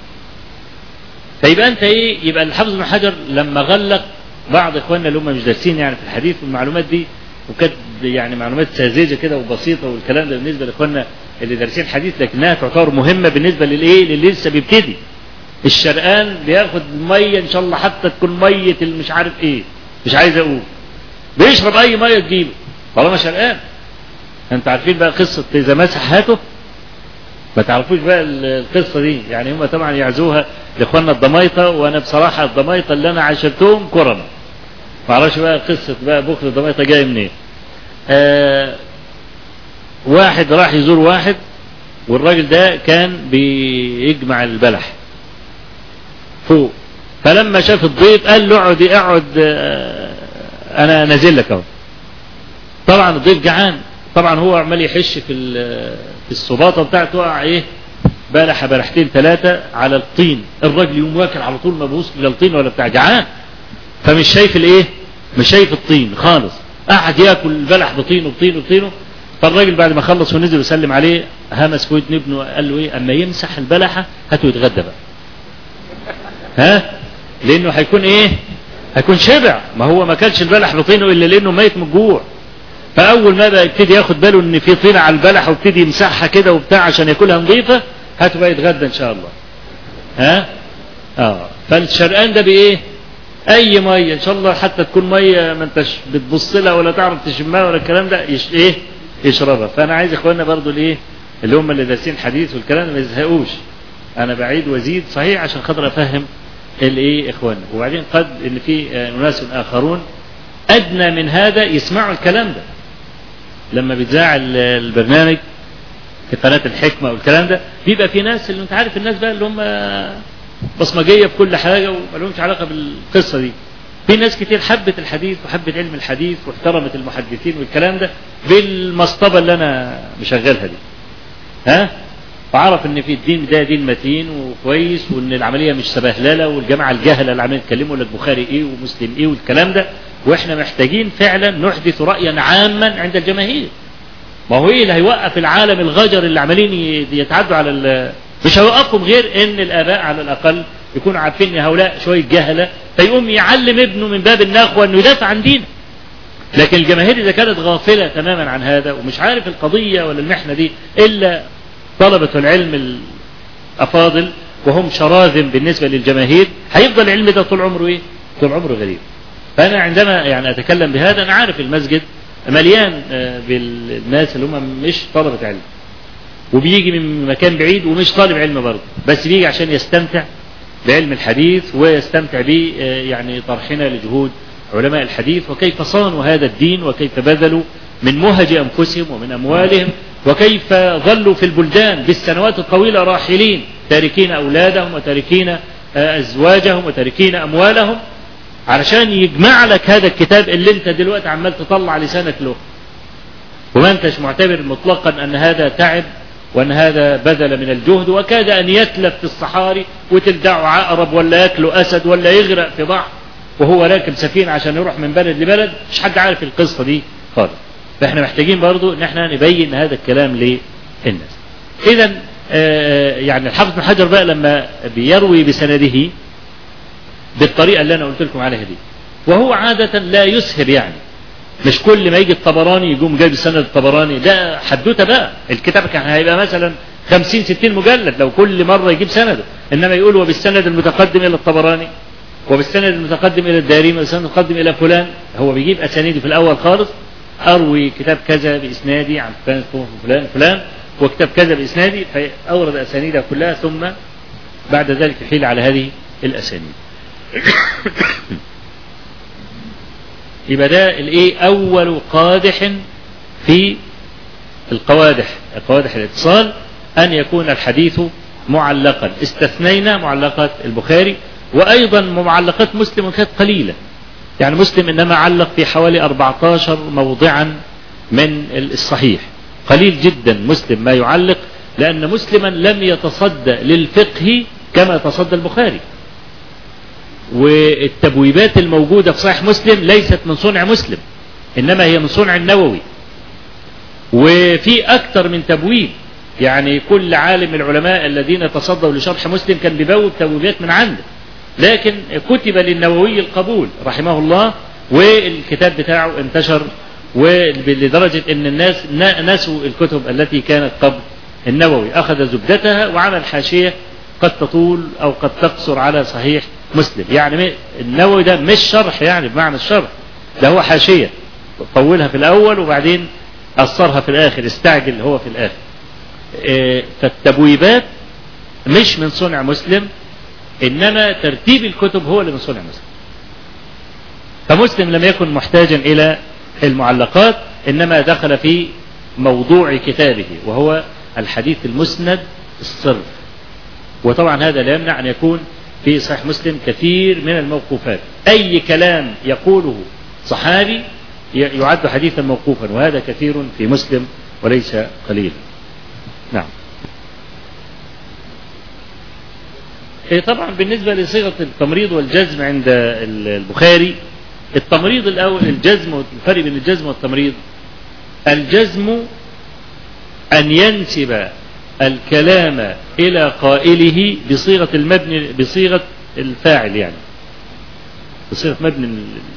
فيبقى انت ايه يبقى الحافظ بن حجر لما غلق بعض اخواننا اللي هم مش دارسين يعني في الحديث والمعلومات دي وكانت يعني معلومات ساذجه كده وبسيطه والكلام ده بالنسبه لاخواننا اللي دارسين حديث لكنها تعتبر مهمه بالنسبه للايه للي لسه بيبتدي الشرقان بياخد ميه ان شاء الله حتى تكون ميه مش عارف ايه مش عايز اقول بيشرب اي ميه تجيبه طالما شرقان انت عارفين بقى قصه اذا مسح هاته ما تعرفوش بقى القصه دي يعني هم طبعا يعزوها لاخواننا الضمايطه وانا بصراحه الضمايطه اللي انا عاشرتهم كرم ما اعرفش بقى قصه بقى بكر الضمايطه جايه منين آه واحد راح يزور واحد والراجل ده كان بيجمع البلح فوق فلما شاف الضيف قال له اقعد اقعد آه انا نازل لك اهو طبعا الضيف جعان طبعا هو عمال يحش في في الصباطه بتاعته وقع ايه بلحه بلحتين ثلاثه على الطين الراجل يقوم واكل على طول ما بيبص لا الطين ولا بتاع جعان فمش شايف الايه مش شايف الطين خالص قعد ياكل البلح بطينه بطينه بطينه فالراجل بعد ما خلص ونزل وسلم عليه همس في ودن ابنه قال له ايه اما يمسح البلحه هاته يتغدى بقى ها لانه هيكون ايه هيكون شبع ما هو ما كانش البلح بطينه الا لانه ميت من الجوع فاول ما بقى يبتدي ياخد باله ان في طينه على البلح ويبتدي يمسحها كده وبتاع عشان ياكلها نظيفه هاته بقى يتغدى ان شاء الله ها اه فالشرقان ده بايه اي ميه ان شاء الله حتى تكون ميه ما انتش بتبص لها ولا تعرف تشمها ولا الكلام ده يش ايه يشربها فانا عايز اخواننا برضو الايه اللي هم اللي دارسين حديث والكلام ده ما يزهقوش انا بعيد وازيد صحيح عشان خاطر افهم الايه اخواننا وبعدين قد ان في اناس اخرون ادنى من هذا يسمعوا الكلام ده لما بيتذاع البرنامج في قناه الحكمه والكلام ده بيبقى في ناس اللي انت عارف الناس بقى اللي هم بصمجيه في كل حاجه وما لهمش علاقه بالقصه دي في ناس كتير حبت الحديث وحبت علم الحديث واحترمت المحدثين والكلام ده بالمصطبه اللي انا مشغلها دي ها فعرف ان في الدين ده دين متين وكويس وان العمليه مش سبهلله والجماعه الجهله اللي عمالين يتكلموا لك البخاري ايه ومسلم ايه والكلام ده واحنا محتاجين فعلا نحدث رايا عاما عند الجماهير ما هو ايه اللي هيوقف العالم الغجر اللي عمالين يتعدوا على مش هيوقفهم غير ان الاباء على الاقل يكونوا عارفين ان هؤلاء شويه جهله فيقوم يعلم ابنه من باب النخوه انه يدافع عن دينه لكن الجماهير اذا كانت غافله تماما عن هذا ومش عارف القضيه ولا المحنه دي الا طلبه العلم الافاضل وهم شراذم بالنسبه للجماهير هيفضل العلم ده طول عمره ايه؟ طول عمره غريب. فانا عندما يعني اتكلم بهذا انا عارف المسجد مليان بالناس اللي هم مش طلبه علم. وبيجي من مكان بعيد ومش طالب علم برضه بس بيجي عشان يستمتع بعلم الحديث ويستمتع به يعني طرحنا لجهود علماء الحديث وكيف صانوا هذا الدين وكيف بذلوا من مهج انفسهم ومن اموالهم وكيف ظلوا في البلدان بالسنوات الطويله راحلين تاركين اولادهم وتاركين ازواجهم وتاركين اموالهم علشان يجمع لك هذا الكتاب اللي انت دلوقتي عمال تطلع لسانك له وما انتش معتبر مطلقا ان هذا تعب وان هذا بذل من الجهد وكاد ان يتلف في الصحاري وتلدعه عقرب ولا ياكله اسد ولا يغرق في بحر وهو راكب سفينه عشان يروح من بلد لبلد مش حد عارف القصه دي خالص فاحنا محتاجين برضو ان احنا نبين هذا الكلام للناس اذا يعني الحافظ بن حجر بقى لما بيروي بسنده بالطريقه اللي انا قلت لكم عليها دي وهو عاده لا يسهر يعني مش كل ما يجي الطبراني يقوم جايب سند الطبراني ده حدوته بقى الكتاب كان هيبقى مثلا 50 60 مجلد لو كل مره يجيب سنده انما يقول وبالسند المتقدم الى الطبراني وبالسند المتقدم الى الدارمي وبالسند المتقدم الى فلان هو بيجيب اسانيده في الاول خالص اروي كتاب كذا باسنادي عن فلان فلان فلان وكتاب كذا باسنادي فاورد اسانيدها كلها ثم بعد ذلك يحيل على هذه الاسانيد يبقى ده الايه اول قادح في القوادح قوادح الاتصال ان يكون الحديث معلقا استثنينا معلقات البخاري وايضا معلقات مسلم كانت قليله يعني مسلم انما علق في حوالي 14 موضعا من الصحيح قليل جدا مسلم ما يعلق لان مسلما لم يتصدى للفقه كما تصدى البخاري والتبويبات الموجودة في صحيح مسلم ليست من صنع مسلم إنما هي من صنع النووي وفي أكثر من تبويب يعني كل عالم من العلماء الذين تصدوا لشرح مسلم كان بيبوب تبويبات من عنده لكن كتب للنووي القبول رحمه الله والكتاب بتاعه انتشر ولدرجة ان الناس نسوا الكتب التي كانت قبل النووي اخذ زبدتها وعمل حاشية قد تطول او قد تقصر على صحيح مسلم يعني النووي ده مش شرح يعني بمعنى الشرح ده هو حاشية طولها في الاول وبعدين قصرها في الاخر استعجل هو في الاخر فالتبويبات مش من صنع مسلم انما ترتيب الكتب هو اللي من صنع مسلم فمسلم لم يكن محتاجا الى المعلقات انما دخل في موضوع كتابه وهو الحديث المسند الصرف وطبعا هذا لا يمنع ان يكون في صحيح مسلم كثير من الموقوفات اي كلام يقوله صحابي يعد حديثا موقوفا وهذا كثير في مسلم وليس قليلا نعم إيه طبعا بالنسبة لصيغة التمريض والجزم عند البخاري التمريض الأول الجزم والفرق بين الجزم والتمريض الجزم أن ينسب الكلام إلى قائله بصيغة المبني بصيغة الفاعل يعني بصيغة مبني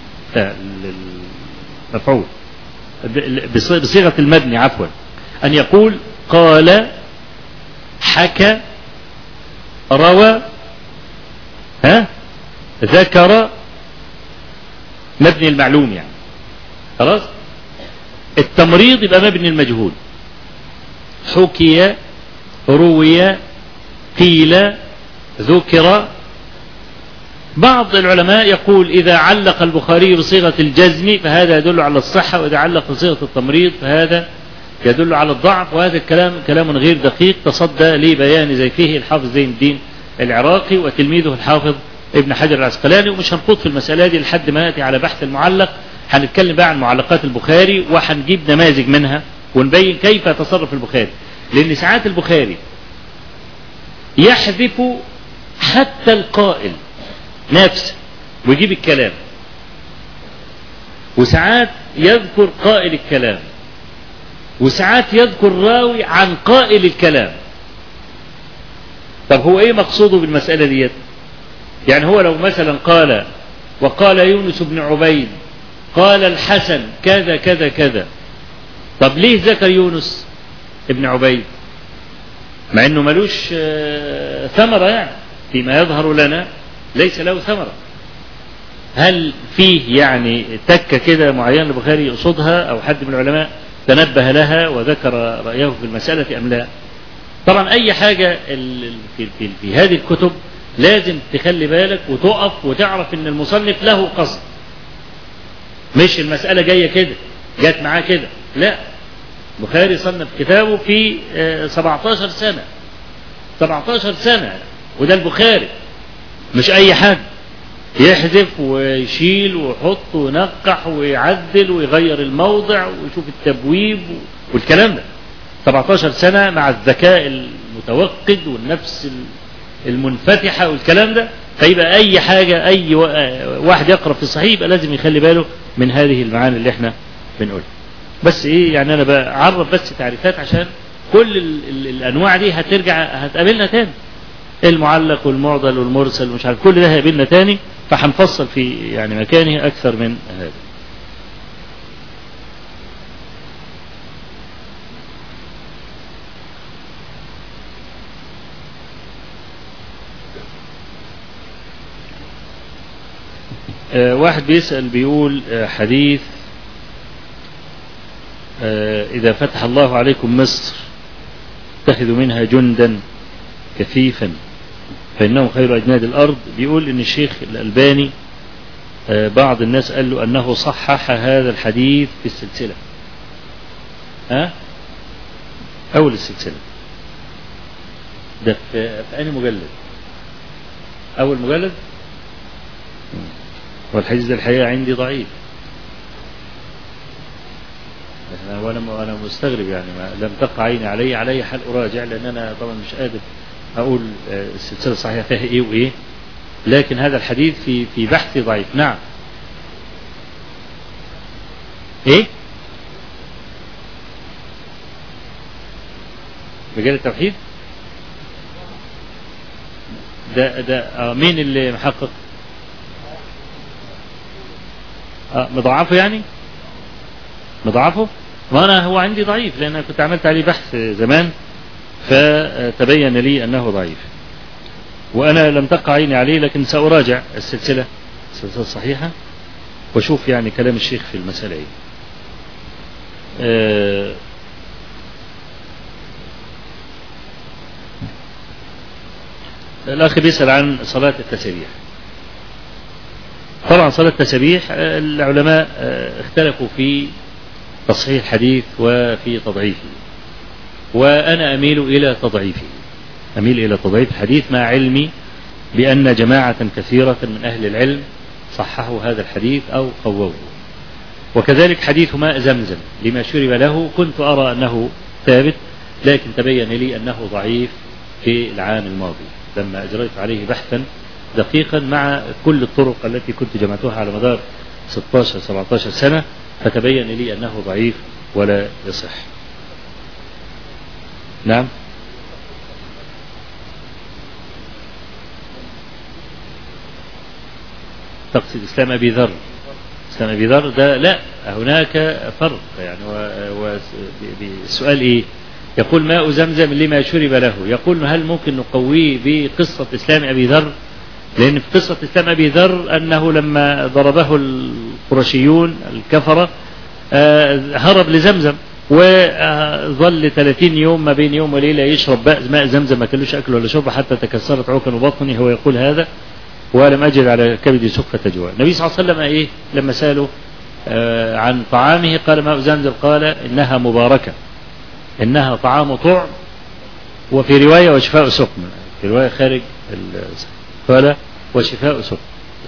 المفعول بصيغة المبني عفوا أن يقول قال حكى روى ها ذكر مبني المعلوم يعني خلاص التمريض يبقى مبني المجهول حكي روي قيل ذكر بعض العلماء يقول إذا علق البخاري بصيغة الجزم فهذا يدل على الصحة وإذا علق بصيغة التمريض فهذا يدل على الضعف وهذا الكلام كلام غير دقيق تصدى لبيان زي فيه الحافظ زين الدين العراقي وتلميذه الحافظ ابن حجر العسقلاني ومش هنخوض في المسألة دي لحد ما نأتي على بحث المعلق هنتكلم بقى عن معلقات البخاري وهنجيب نماذج منها ونبين كيف يتصرف البخاري لأن ساعات البخاري يحذف حتى القائل نفسه ويجيب الكلام وساعات يذكر قائل الكلام وساعات يذكر راوي عن قائل الكلام طب هو ايه مقصوده بالمسألة ديت يعني هو لو مثلا قال وقال يونس بن عبيد قال الحسن كذا كذا كذا طب ليه ذكر يونس ابن عبيد مع انه ملوش ثمرة يعني فيما يظهر لنا ليس له ثمرة هل فيه يعني تكة كده معينة البخاري يقصدها او حد من العلماء تنبه لها وذكر رأيه في المسألة أم لا طبعا أي حاجة في, في, في هذه الكتب لازم تخلي بالك وتقف وتعرف ان المصنف له قصد مش المسألة جاية كده جت معاه كده لا البخاري صنف كتابه في 17 سنة 17 سنة وده البخاري مش أي حد يحذف ويشيل ويحط وينقح ويعدل ويغير الموضع ويشوف التبويب والكلام ده 17 سنة مع الذكاء المتوقد والنفس المنفتحة والكلام ده فيبقى أي حاجة أي واحد يقرأ في الصحيح يبقى لازم يخلي باله من هذه المعاني اللي احنا بنقولها بس ايه يعني انا بعرف بس تعريفات عشان كل ال ال الانواع دي هترجع هتقابلنا تاني المعلق والمعضل والمرسل ومش عارف كل ده هيقابلنا تاني فهنفصل في يعني مكانه اكثر من هذا آه واحد بيسأل بيقول آه حديث آه إذا فتح الله عليكم مصر اتخذوا منها جندا كثيفا فإنهم خير أجناد الأرض بيقول إن الشيخ الألباني بعض الناس قال له أنه صحح هذا الحديث في السلسلة ها أول السلسلة ده في, في أي مجلد أول مجلد والحديث ده الحقيقة عندي ضعيف وانا وانا مستغرب يعني ما لم تقع عيني علي على اي حال اراجع لان انا طبعا مش قادر اقول السلسله الصحيحه فيها ايه وايه لكن هذا الحديث في في بحث ضعيف نعم ايه رجال التوحيد ده ده آه مين اللي محقق آه مضاعفه يعني مضاعفه ما انا هو عندي ضعيف لان انا كنت عملت عليه بحث زمان فتبين لي انه ضعيف وانا لم تقع عيني عليه لكن ساراجع السلسله السلسله الصحيحه واشوف يعني كلام الشيخ في المساله ايه آه الأخ بيسأل عن صلاة التسابيح طبعا صلاة التسابيح العلماء اختلفوا في تصحيح الحديث وفي تضعيفه وأنا أميل إلى تضعيفه أميل إلى تضعيف الحديث مع علمي بأن جماعة كثيرة من أهل العلم صححوا هذا الحديث أو قووه وكذلك حديث ماء زمزم لما شرب له كنت أرى أنه ثابت لكن تبين لي أنه ضعيف في العام الماضي لما أجريت عليه بحثا دقيقا مع كل الطرق التي كنت جمعتها على مدار 16 17 سنة فتبين لي أنه ضعيف ولا يصح نعم تقصد إسلام أبي ذر إسلام أبي ذر ده لا هناك فرق يعني والسؤال إيه يقول ماء زمزم لما شرب له يقول هل ممكن نقويه بقصة إسلام أبي ذر لأن في قصة إسلام أبي ذر أنه لما ضربه القرشيون الكفرة هرب لزمزم وظل 30 يوم ما بين يوم وليلة يشرب ماء زمزم ما كلوش أكل ولا شرب حتى تكسرت عوكا بطني هو يقول هذا ولم أجد على كبدي سخة جوع النبي صلى الله عليه وسلم إيه لما سأله عن طعامه قال ماء زمزم قال إنها مباركة إنها طعام طعم وفي رواية وشفاء سقم في رواية خارج قال وشفاء سقم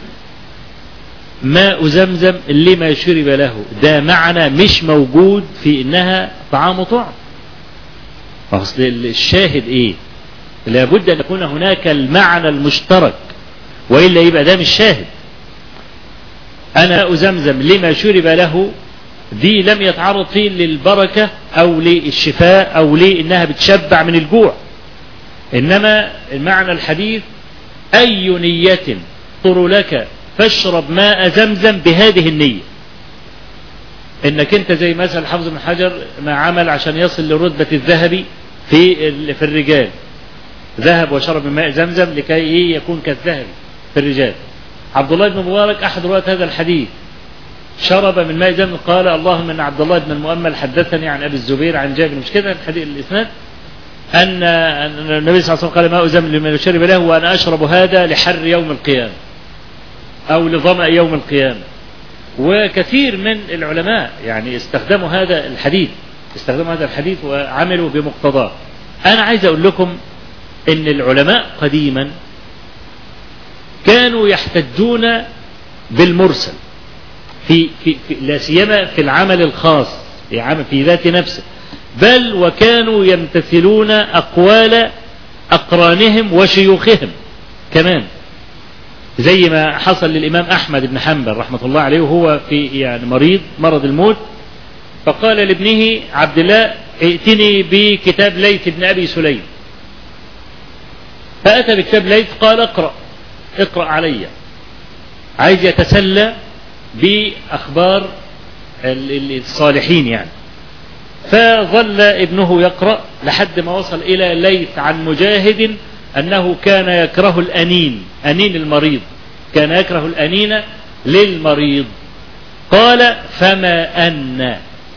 ماء زمزم اللي ما شرب له ده معنى مش موجود في إنها طعام طعم أصل الشاهد إيه لابد أن يكون هناك المعنى المشترك وإلا يبقى ده مش شاهد أنا ماء زمزم لما شرب له دي لم يتعرض فيه للبركة أو للشفاء أو لأنها بتشبع من الجوع إنما المعنى الحديث أي نية طر لك فاشرب ماء زمزم بهذه النية انك انت زي مثلا حافظ بن حجر ما عمل عشان يصل لرتبة الذهبي في في الرجال ذهب وشرب من ماء زمزم لكي يكون كالذهبي في الرجال عبد الله بن مبارك احد رواة هذا الحديث شرب من ماء زمزم قال اللهم ان عبد الله بن المؤمل حدثني عن ابي الزبير عن جابر مش كده الحديث الاسناد ان النبي صلى الله عليه وسلم قال ماء زمزم لمن شرب له وانا اشرب هذا لحر يوم القيامه او لظمأ يوم القيامه وكثير من العلماء يعني استخدموا هذا الحديث استخدموا هذا الحديث وعملوا بمقتضاه انا عايز اقول لكم ان العلماء قديما كانوا يحتجون بالمرسل في, في, في لا سيما في العمل الخاص في, عمل في ذات نفسه بل وكانوا يمتثلون أقوال أقرانهم وشيوخهم كمان زي ما حصل للإمام أحمد بن حنبل رحمة الله عليه وهو في يعني مريض مرض الموت فقال لابنه عبد الله ائتني بكتاب ليث بن أبي سليم فأتى بكتاب ليث قال اقرأ اقرأ علي عايز يتسلى بأخبار الصالحين يعني فظل ابنه يقرأ لحد ما وصل إلى ليث عن مجاهد أنه كان يكره الأنين أنين المريض كان يكره الأنين للمريض قال فما أن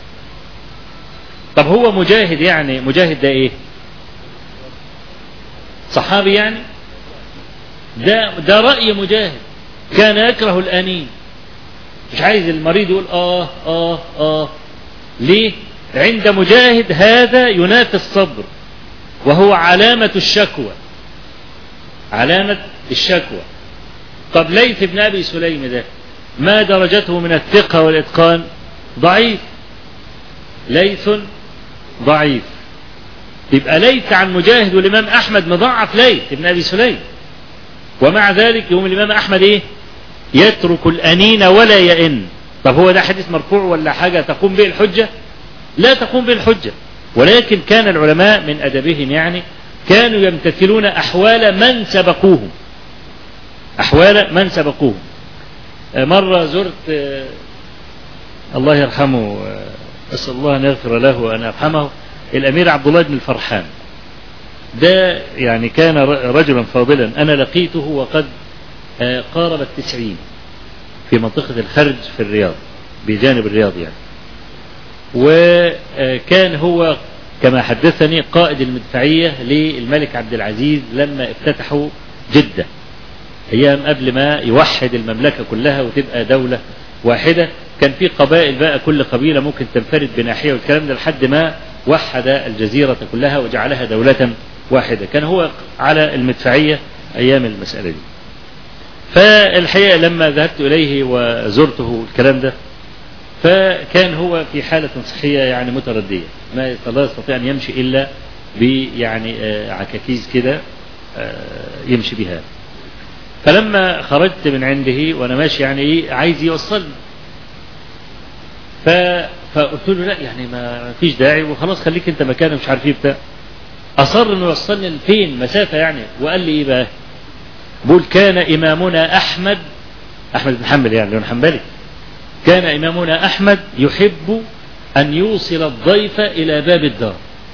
طب هو مجاهد يعني مجاهد ده ايه صحابي يعني ده ده رأي مجاهد كان يكره الأنين مش عايز المريض يقول آه آه آه ليه عند مجاهد هذا ينافي الصبر وهو علامة الشكوى علامة الشكوى طب ليث بن أبي سليم ده ما درجته من الثقة والإتقان ضعيف ليث ضعيف يبقى ليث عن مجاهد والإمام أحمد مضاعف ليث بن أبي سليم ومع ذلك يوم الإمام أحمد إيه يترك الأنين ولا يئن طب هو ده حديث مرفوع ولا حاجة تقوم به الحجة لا تقوم به الحجة ولكن كان العلماء من أدبهم يعني كانوا يمتثلون أحوال من سبقوهم أحوال من سبقوهم مرة زرت الله يرحمه أسأل الله أن يغفر له وأن يرحمه الأمير عبد الله بن الفرحان ده يعني كان رجلا فاضلا أنا لقيته وقد قارب التسعين في منطقة الخرج في الرياض بجانب الرياض يعني وكان هو كما حدثني قائد المدفعية للملك عبد العزيز لما افتتحوا جدة أيام قبل ما يوحد المملكة كلها وتبقى دولة واحدة كان في قبائل بقى كل قبيلة ممكن تنفرد بناحية والكلام ده لحد ما وحد الجزيرة كلها وجعلها دولة واحدة كان هو على المدفعية أيام المسألة دي فالحقيقة لما ذهبت إليه وزرته الكلام ده فكان هو في حالة صحية يعني متردية ما لا يستطيع أن يمشي إلا بيعني عكاكيز كده يمشي بها فلما خرجت من عنده وأنا ماشي يعني إيه عايز يوصلني ف... فقلت له لا يعني ما فيش داعي وخلاص خليك انت مكانك مش عارف ايه بتاع اصر انه يوصلني لفين مسافه يعني وقال لي ايه بقى بقول كان امامنا احمد احمد بن حنبل يعني لون حنبلي كان امامنا احمد يحب ان يوصل الضيف الى باب الدار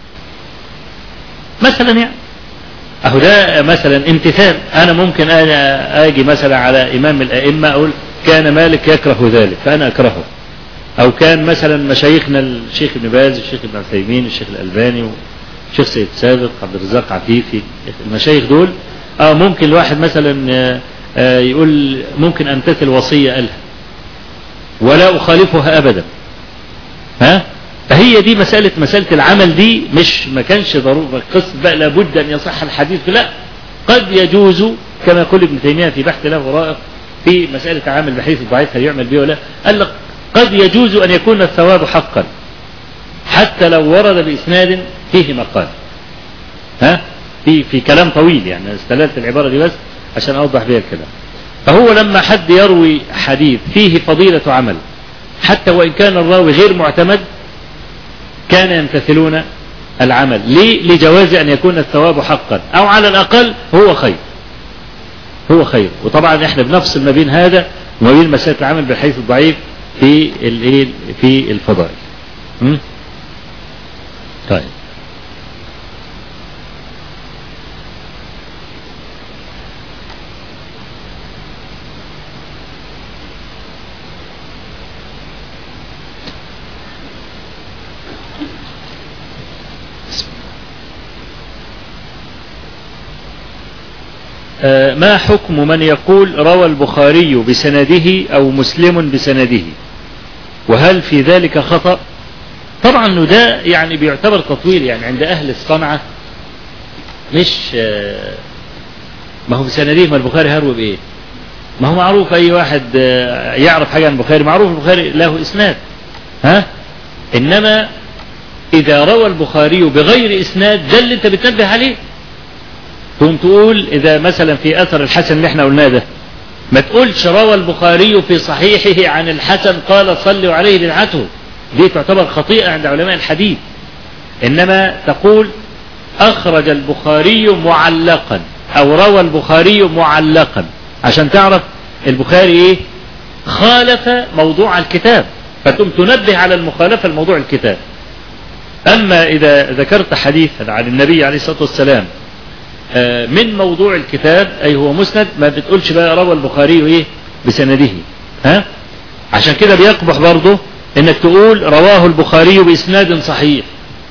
مثلا يعني اهو ده مثلا امتثال انا ممكن انا اجي مثلا على امام الائمه اقول كان مالك يكره ذلك فانا اكرهه او كان مثلا مشايخنا الشيخ ابن باز الشيخ ابن عثيمين الشيخ الالباني الشيخ سيد سابق عبد الرزاق عفيفي المشايخ دول اه ممكن الواحد مثلا آه يقول ممكن امتثل وصيه قالها ولا اخالفها ابدا ها فهي دي مسألة مسألة العمل دي مش ما كانش ضروري قصة بقى لابد أن يصح الحديث لا قد يجوز كما يقول ابن تيمية في بحث له رائق في مسألة عامل بحديث الضعيف هل يعمل به ولا قال لك قد يجوز أن يكون الثواب حقا حتى لو ورد بإسناد فيه مقال ها في في كلام طويل يعني استلالت العبارة دي بس عشان أوضح بها الكلام فهو لما حد يروي حديث فيه فضيلة عمل حتى وإن كان الراوي غير معتمد كان يمتثلون العمل ليه؟ لجواز أن يكون الثواب حقا أو على الأقل هو خير هو خير وطبعا احنا بنفصل ما بين هذا وما بين مسألة العمل بالحديث الضعيف في الايه في الفضائل م? طيب ما حكم من يقول روى البخاري بسنده أو مسلم بسنده وهل في ذلك خطأ طبعا ده يعني بيعتبر تطويل يعني عند أهل الصنعة مش ما هو بسنده ما البخاري هروي بإيه ما هو معروف أي واحد يعرف حاجة عن البخاري معروف البخاري له إسناد ها إنما إذا روى البخاري بغير إسناد ده اللي أنت بتنبه عليه تقوم تقول إذا مثلا في أثر الحسن اللي احنا قلناه ده ما تقولش روى البخاري في صحيحه عن الحسن قال صلوا عليه بدعته دي تعتبر خطيئة عند علماء الحديث إنما تقول أخرج البخاري معلقا أو روى البخاري معلقا عشان تعرف البخاري إيه خالف موضوع الكتاب فتقوم تنبه على المخالفة لموضوع الكتاب أما إذا ذكرت حديثا عن النبي عليه الصلاة والسلام من موضوع الكتاب أي هو مسند ما بتقولش بقى روى البخاري إيه بسنده ها عشان كده بيقبح برضه انك تقول رواه البخاري باسناد صحيح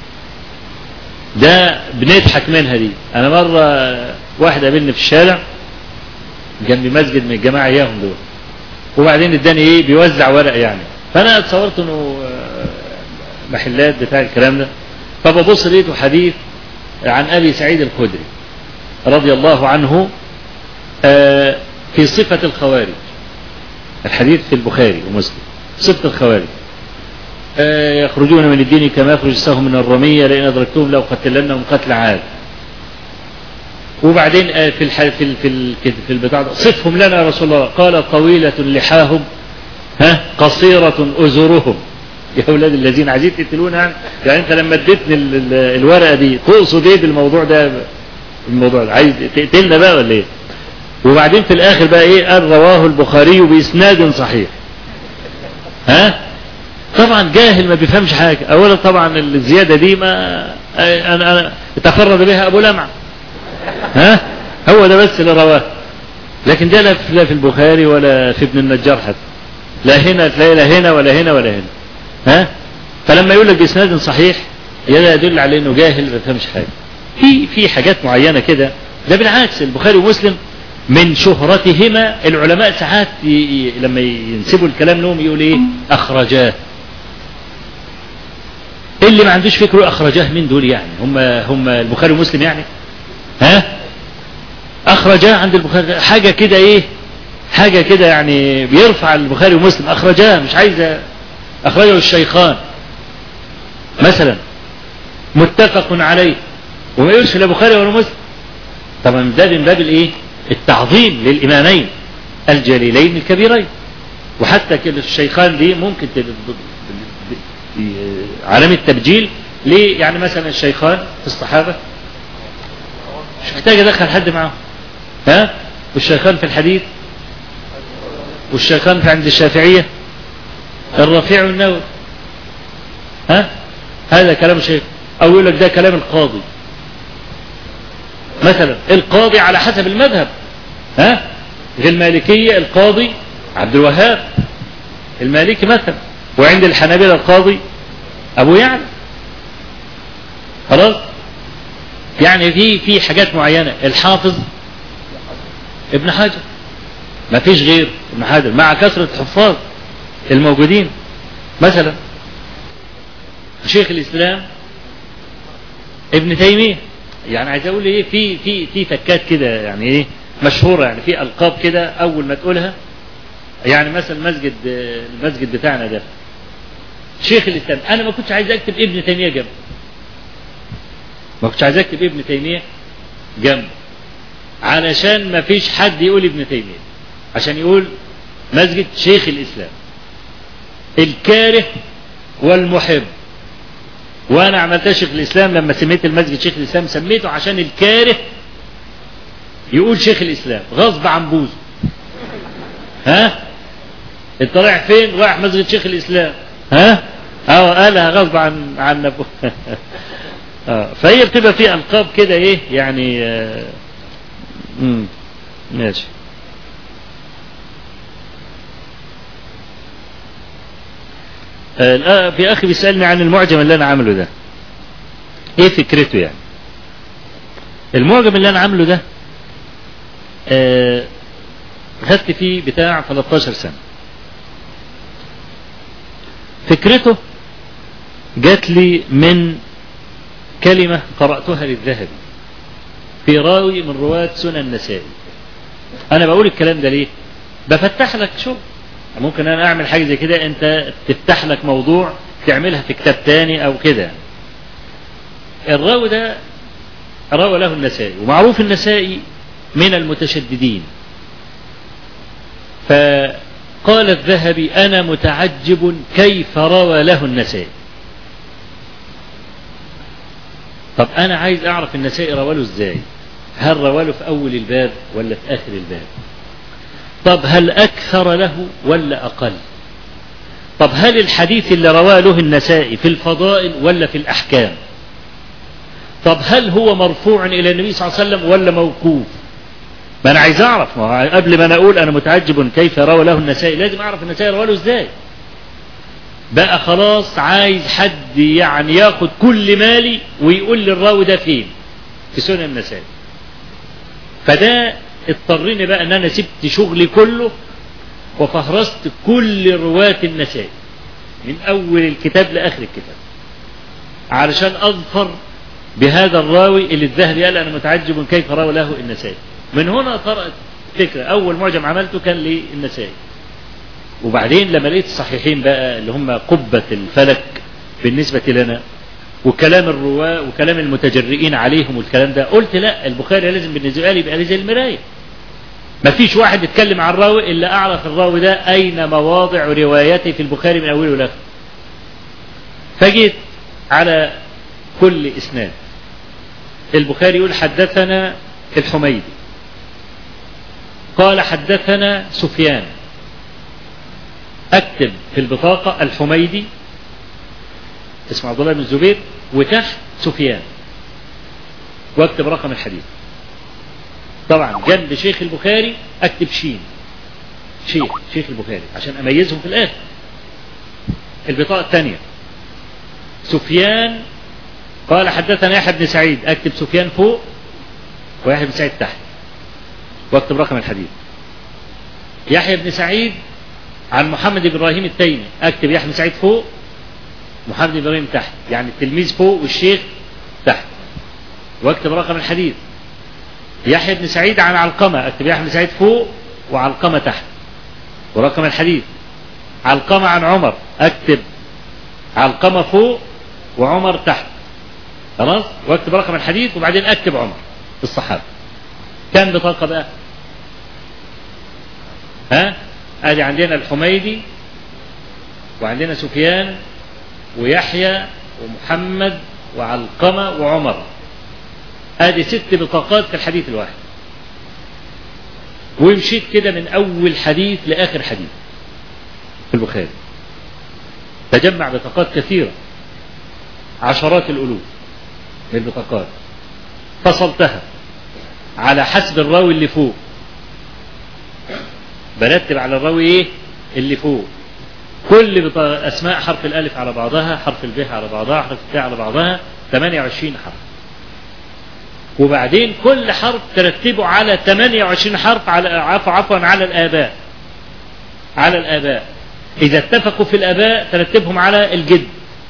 ده بنضحك منها دي انا مرة واحد قابلني في الشارع جنب مسجد من الجماعة اياهم دول وبعدين اداني ايه بيوزع ورق يعني فانا اتصورت انه محلات بتاع الكلام ده فببص لقيته حديث عن ابي سعيد الخدري رضي الله عنه في صفة الخوارج الحديث في البخاري ومسلم صفة الخوارج يخرجون من الدين كما يخرج السهم من الرمية لئن أدركتهم لو قتلنهم قتل عاد وبعدين آه، في الح... في ال... في ال... في البتاع ده صفهم لنا يا رسول الله قال طويلة لحاهم ها قصيرة أزرهم يا أولاد الذين عايزين تقتلونا يعني يعني أنت لما اديتني ال... ال... الورقة دي تقصد إيه بالموضوع ده الموضوع ده عايز تقتلنا بقى ولا إيه؟ وبعدين في الآخر بقى إيه قال رواه البخاري بإسناد صحيح ها طبعا جاهل ما بيفهمش حاجة أولا طبعا الزيادة دي ما أنا أنا تفرد بها أبو لمعة ها هو ده بس اللي رواه لكن ده لا في لا في البخاري ولا في ابن النجار حتى لا هنا تلاقي لا هنا ولا هنا ولا هنا ها فلما يقول لك بإسناد صحيح ده يدل على انه جاهل ما بيفهمش حاجة في في حاجات معينة كده ده بالعكس البخاري ومسلم من شهرتهما العلماء ساعات ي... ي... لما ينسبوا الكلام لهم يقول ايه اخرجاه اللي ما عندوش فكره اخرجاه من دول يعني هم هم البخاري ومسلم يعني ها اخرجاه عند البخاري حاجه كده ايه حاجه كده يعني بيرفع البخاري ومسلم اخرجاه مش عايز اخرجه الشيخان مثلا متفق عليه وما يقولش لا بخاري ولا مسلم طبعا ده من باب الايه التعظيم للامامين الجليلين الكبيرين وحتى كده الشيخان دي ممكن علامة تبجيل ليه يعني مثلا الشيخان في الصحابة مش محتاج ادخل حد معاهم ها والشيخان في الحديث والشيخان في عند الشافعية الرفيع والنووي ها هذا كلام الشيخ او يقول لك ده كلام القاضي مثلا القاضي على حسب المذهب ها في المالكية القاضي عبد الوهاب المالكي مثلا وعند الحنابلة القاضي أبو يعلى خلاص يعني في في حاجات معينة الحافظ ابن حجر ما فيش غير ابن حجر مع كثرة الحفاظ الموجودين مثلا شيخ الإسلام ابن تيمية يعني عايز أقول إيه في في في فكات كده يعني إيه مشهورة يعني في ألقاب كده أول ما تقولها يعني مثلا مسجد المسجد بتاعنا ده شيخ الاسلام انا ما كنتش عايز اكتب ابن تيميه جنبه ما كنتش عايز اكتب ابن تيميه جنبه علشان ما فيش حد يقول ابن تيميه عشان يقول مسجد شيخ الاسلام الكاره والمحب وانا عملتها شيخ الاسلام لما سميت المسجد شيخ الاسلام سميته عشان الكاره يقول شيخ الاسلام غصب عن بوزه ها انت رايح فين رايح مسجد شيخ الاسلام ها اه قالها غصب عن عن ابوه اه فهي بتبقى في القاب كده ايه يعني آه مم. ماشي آه في اخي بيسالني عن المعجم اللي انا عامله ده ايه فكرته يعني المعجم اللي انا عامله ده آه خدت فيه بتاع 13 سنه فكرته جات لي من كلمة قرأتها للذهبي في راوي من رواة سنن النسائي أنا بقول الكلام ده ليه؟ بفتح لك شغل ممكن أنا أعمل حاجة زي كده أنت تفتح لك موضوع تعملها في كتاب تاني أو كده الراوي ده روى له النسائي ومعروف النسائي من المتشددين ف قال الذهبي أنا متعجب كيف روى له النسائي طب أنا عايز أعرف النسائي روى له إزاي هل روى له في أول الباب ولا في آخر الباب طب هل أكثر له ولا أقل طب هل الحديث اللي رواه له النسائي في الفضائل ولا في الأحكام طب هل هو مرفوع إلى النبي صلى الله عليه وسلم ولا موقوف ما انا عايز اعرف ما قبل ما انا اقول انا متعجب كيف روى له النسائي لازم اعرف النسائي روى له ازاي بقى خلاص عايز حد يعني ياخد كل مالي ويقول لي الراوي ده فين في سنن النسائي فده اضطرني بقى ان انا سبت شغلي كله وفهرست كل رواة النسائي من اول الكتاب لاخر الكتاب علشان اظفر بهذا الراوي اللي الذهبي قال انا متعجب كيف روى له النسائي من هنا طرأت فكرة أول معجم عملته كان للنسائي وبعدين لما لقيت الصحيحين بقى اللي هم قبة الفلك بالنسبة لنا وكلام الرواة وكلام المتجرئين عليهم والكلام ده قلت لا البخاري لازم بالنسبة لي يبقى لي زي المراية ما فيش واحد يتكلم عن الراوي إلا أعرف الراوي ده أين مواضع روايته في البخاري من أوله لآخره فجيت على كل إسناد البخاري يقول حدثنا الحميدي قال حدثنا سفيان اكتب في البطاقة الحميدي اسمه عبد الله بن الزبير وتحت سفيان واكتب رقم الحديث طبعا جنب شيخ البخاري اكتب شين شيخ شيخ البخاري عشان اميزهم في الاخر البطاقة الثانية سفيان قال حدثنا يحيى بن سعيد اكتب سفيان فوق ويحيى بن سعيد تحت واكتب رقم الحديث يحيى بن سعيد عن محمد بن ابراهيم التيمي اكتب يحيى بن سعيد فوق محمد بن ابراهيم تحت يعني التلميذ فوق والشيخ تحت واكتب رقم الحديث يحيى بن سعيد عن علقمة اكتب يحيى بن سعيد فوق وعلقمة تحت ورقم الحديث علقمة عن عمر اكتب علقمة فوق وعمر تحت خلاص واكتب رقم الحديث وبعدين اكتب عمر الصحابة كم بطاقة بقى ها ادي عندنا الحميدي وعندنا سفيان ويحيى ومحمد وعلقمة وعمر ادي ست بطاقات في الحديث الواحد ومشيت كده من اول حديث لاخر حديث في البخاري تجمع بطاقات كثيرة عشرات الالوف من البطاقات فصلتها على حسب الراوي اللي فوق برتب على الراوي ايه اللي فوق كل بط- اسماء حرف الالف على بعضها حرف الب على بعضها حرف التاء على بعضها 28 حرف وبعدين كل حرف ترتبه على 28 حرف على عفوا عفوا على الاباء على الاباء اذا اتفقوا في الاباء ترتبهم على الجد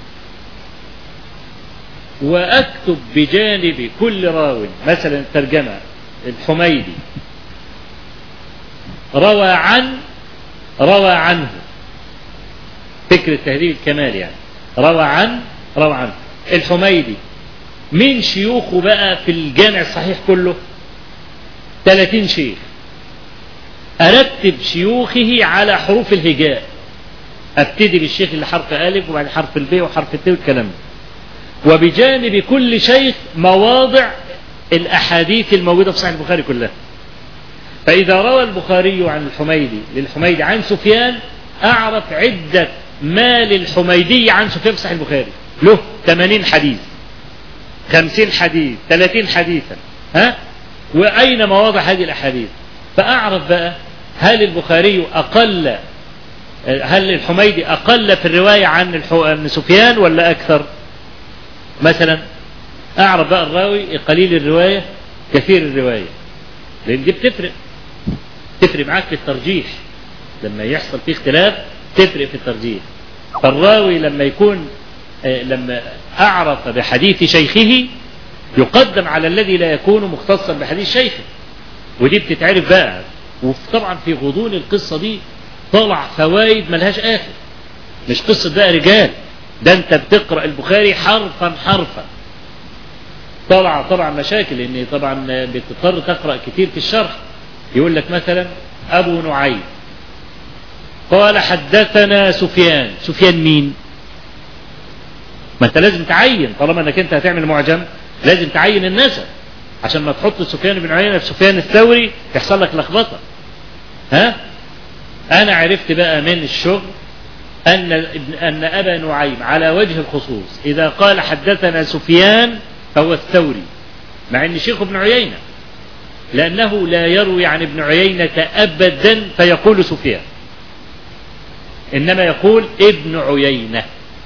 واكتب بجانب كل راو مثلا الترجمه الحميدي روى عن روى عنه فكرة تهذيب الكمال يعني روى عن روى عنه الحميدي من شيوخه بقى في الجامع الصحيح كله 30 شيخ أرتب شيوخه على حروف الهجاء ابتدي بالشيخ اللي حرف ألف وبعدين حرف الب وحرف الت والكلام ده وبجانب كل شيخ مواضع الأحاديث الموجودة في صحيح البخاري كلها فإذا روى البخاري عن الحميدي للحميدي عن سفيان أعرف عدة ما للحميدي عن سفيان في صحيح البخاري له 80 حديث 50 حديث 30 حديثا ها وأين مواضع هذه الأحاديث فأعرف بقى هل البخاري أقل هل الحميدي أقل في الرواية عن الح- عن سفيان ولا أكثر مثلا أعرف بقى الراوي قليل الرواية كثير الرواية لأن دي بتفرق تفرق معاك في الترجيح لما يحصل فيه اختلاف تفرق في الترجيح فالراوي لما يكون آه، لما أعرف بحديث شيخه يقدم على الذي لا يكون مختصا بحديث شيخه ودي بتتعرف بقى وطبعا في غضون القصة دي طلع فوائد ملهاش آخر مش قصة بقى رجال ده انت بتقرأ البخاري حرفا حرفا طبعا طبعا مشاكل لان طبعا بتضطر تقرا كتير في الشرح يقول لك مثلا ابو نعيم قال حدثنا سفيان سفيان مين ما انت لازم تعين طالما انك انت هتعمل معجم لازم تعين النسب عشان ما تحط سفيان بن عيينه في سفيان الثوري يحصل لك لخبطه ها انا عرفت بقى من الشغل ان ان ابا نعيم على وجه الخصوص اذا قال حدثنا سفيان فهو الثوري مع ان شيخ ابن عيينه لانه لا يروي عن ابن عيينه ابدا فيقول سفيان انما يقول ابن عيينه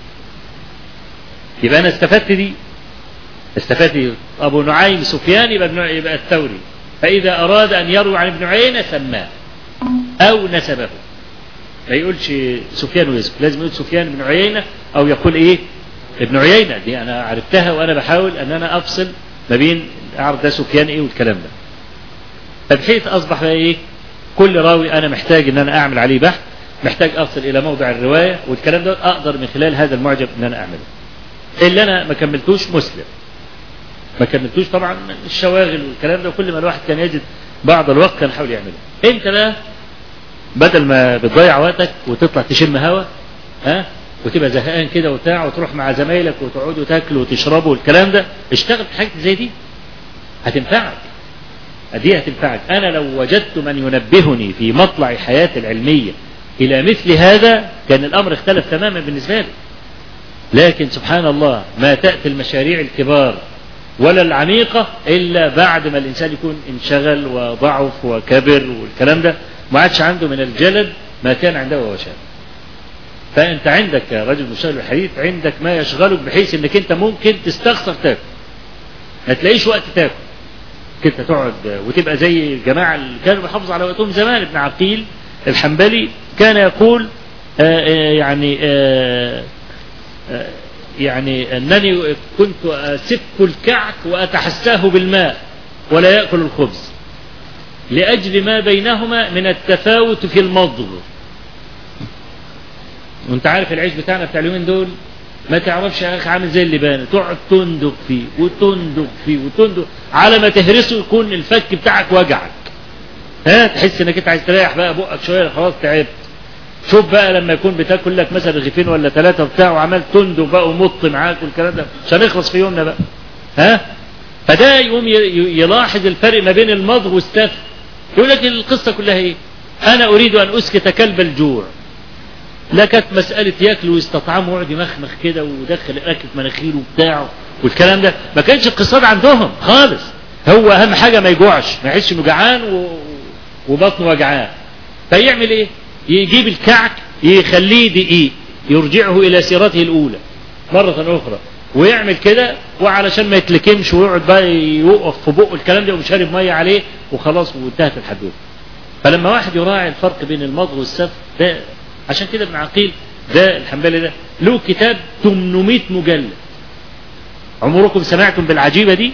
يبقى انا استفدت دي استفدت دي. ابو نعيم سفيان يبقى ابن يبقى الثوري فاذا اراد ان يروي عن ابن عيينه سماه او نسبه ما يقولش سفيان ويوسف لازم يقول سفيان بن عيينه او يقول ايه ابن عيينه دي انا عرفتها وانا بحاول ان انا افصل ما بين اعرف ده سفيان ايه والكلام ده فبحيث اصبح بقى ايه كل راوي انا محتاج ان انا اعمل عليه بحث محتاج اصل الى موضع الروايه والكلام ده اقدر من خلال هذا المعجم ان انا اعمله اللي انا ما كملتوش مسلم ما كملتوش طبعا الشواغل والكلام ده وكل ما الواحد كان يجد بعض الوقت كان يحاول يعمله انت بقى بدل ما بتضيع وقتك وتطلع تشم هوا ها وتبقى زهقان كده وبتاع وتروح مع زمايلك وتقعدوا تاكلوا وتشربوا والكلام ده اشتغل في حاجه زي دي هتنفعك دي هتنفعك انا لو وجدت من ينبهني في مطلع حياتي العلميه الى مثل هذا كان الامر اختلف تماما بالنسبه لي لكن سبحان الله ما تاتي المشاريع الكبار ولا العميقة إلا بعد ما الإنسان يكون انشغل وضعف وكبر والكلام ده ما عادش عنده من الجلد ما كان عنده وهو شاب فأنت عندك يا رجل مشغل بالحديث عندك ما يشغلك بحيث أنك أنت ممكن تستخسر تاكل ما تلاقيش وقت تاكل كنت تقعد وتبقى زي الجماعة اللي كانوا بيحافظوا على وقتهم زمان ابن عقيل الحنبلي كان يقول آآ آآ يعني آآ يعني أنني كنت أسف الكعك وأتحساه بالماء ولا يأكل الخبز لأجل ما بينهما من التفاوت في المضغ وانت عارف العيش بتاعنا بتاع اليومين دول ما تعرفش يا اخي عامل زي اللبانه تقعد تندق فيه وتندق فيه وتندق على ما تهرسه يكون الفك بتاعك وجعك ها تحس انك انت عايز تريح بقى بقك شويه خلاص تعبت شوف بقى لما يكون بتاكل لك مثلا رغيفين ولا ثلاثه وبتاع وعمال تندق بقى ومط معاك والكلام ده مش هنخلص في يومنا بقى ها فده يقوم يلاحظ الفرق ما بين المضغ والستف يقول لك القصه كلها ايه؟ انا اريد ان اسكت كلب الجوع لا كانت مسألة ياكل ويستطعمه ويقعد يمخمخ كده ويدخل الأكل في مناخيره وبتاعه والكلام ده ما كانش اقتصاد عندهم خالص هو أهم حاجة ما يجوعش ما يحسش إنه جعان و... وبطنه وجعان فيعمل إيه؟ يجيب الكعك يخليه دقيق يرجعه إلى سيرته الأولى مرة أخرى ويعمل كده وعلشان ما يتلكمش ويقعد بقى يوقف في بقه الكلام ده ومشارب ميه عليه وخلاص وانتهت الحدوته. فلما واحد يراعي الفرق بين المضغ والسف ده عشان كده ابن عقيل ده الحنبلي ده له كتاب 800 مجلد عمركم سمعتم بالعجيبة دي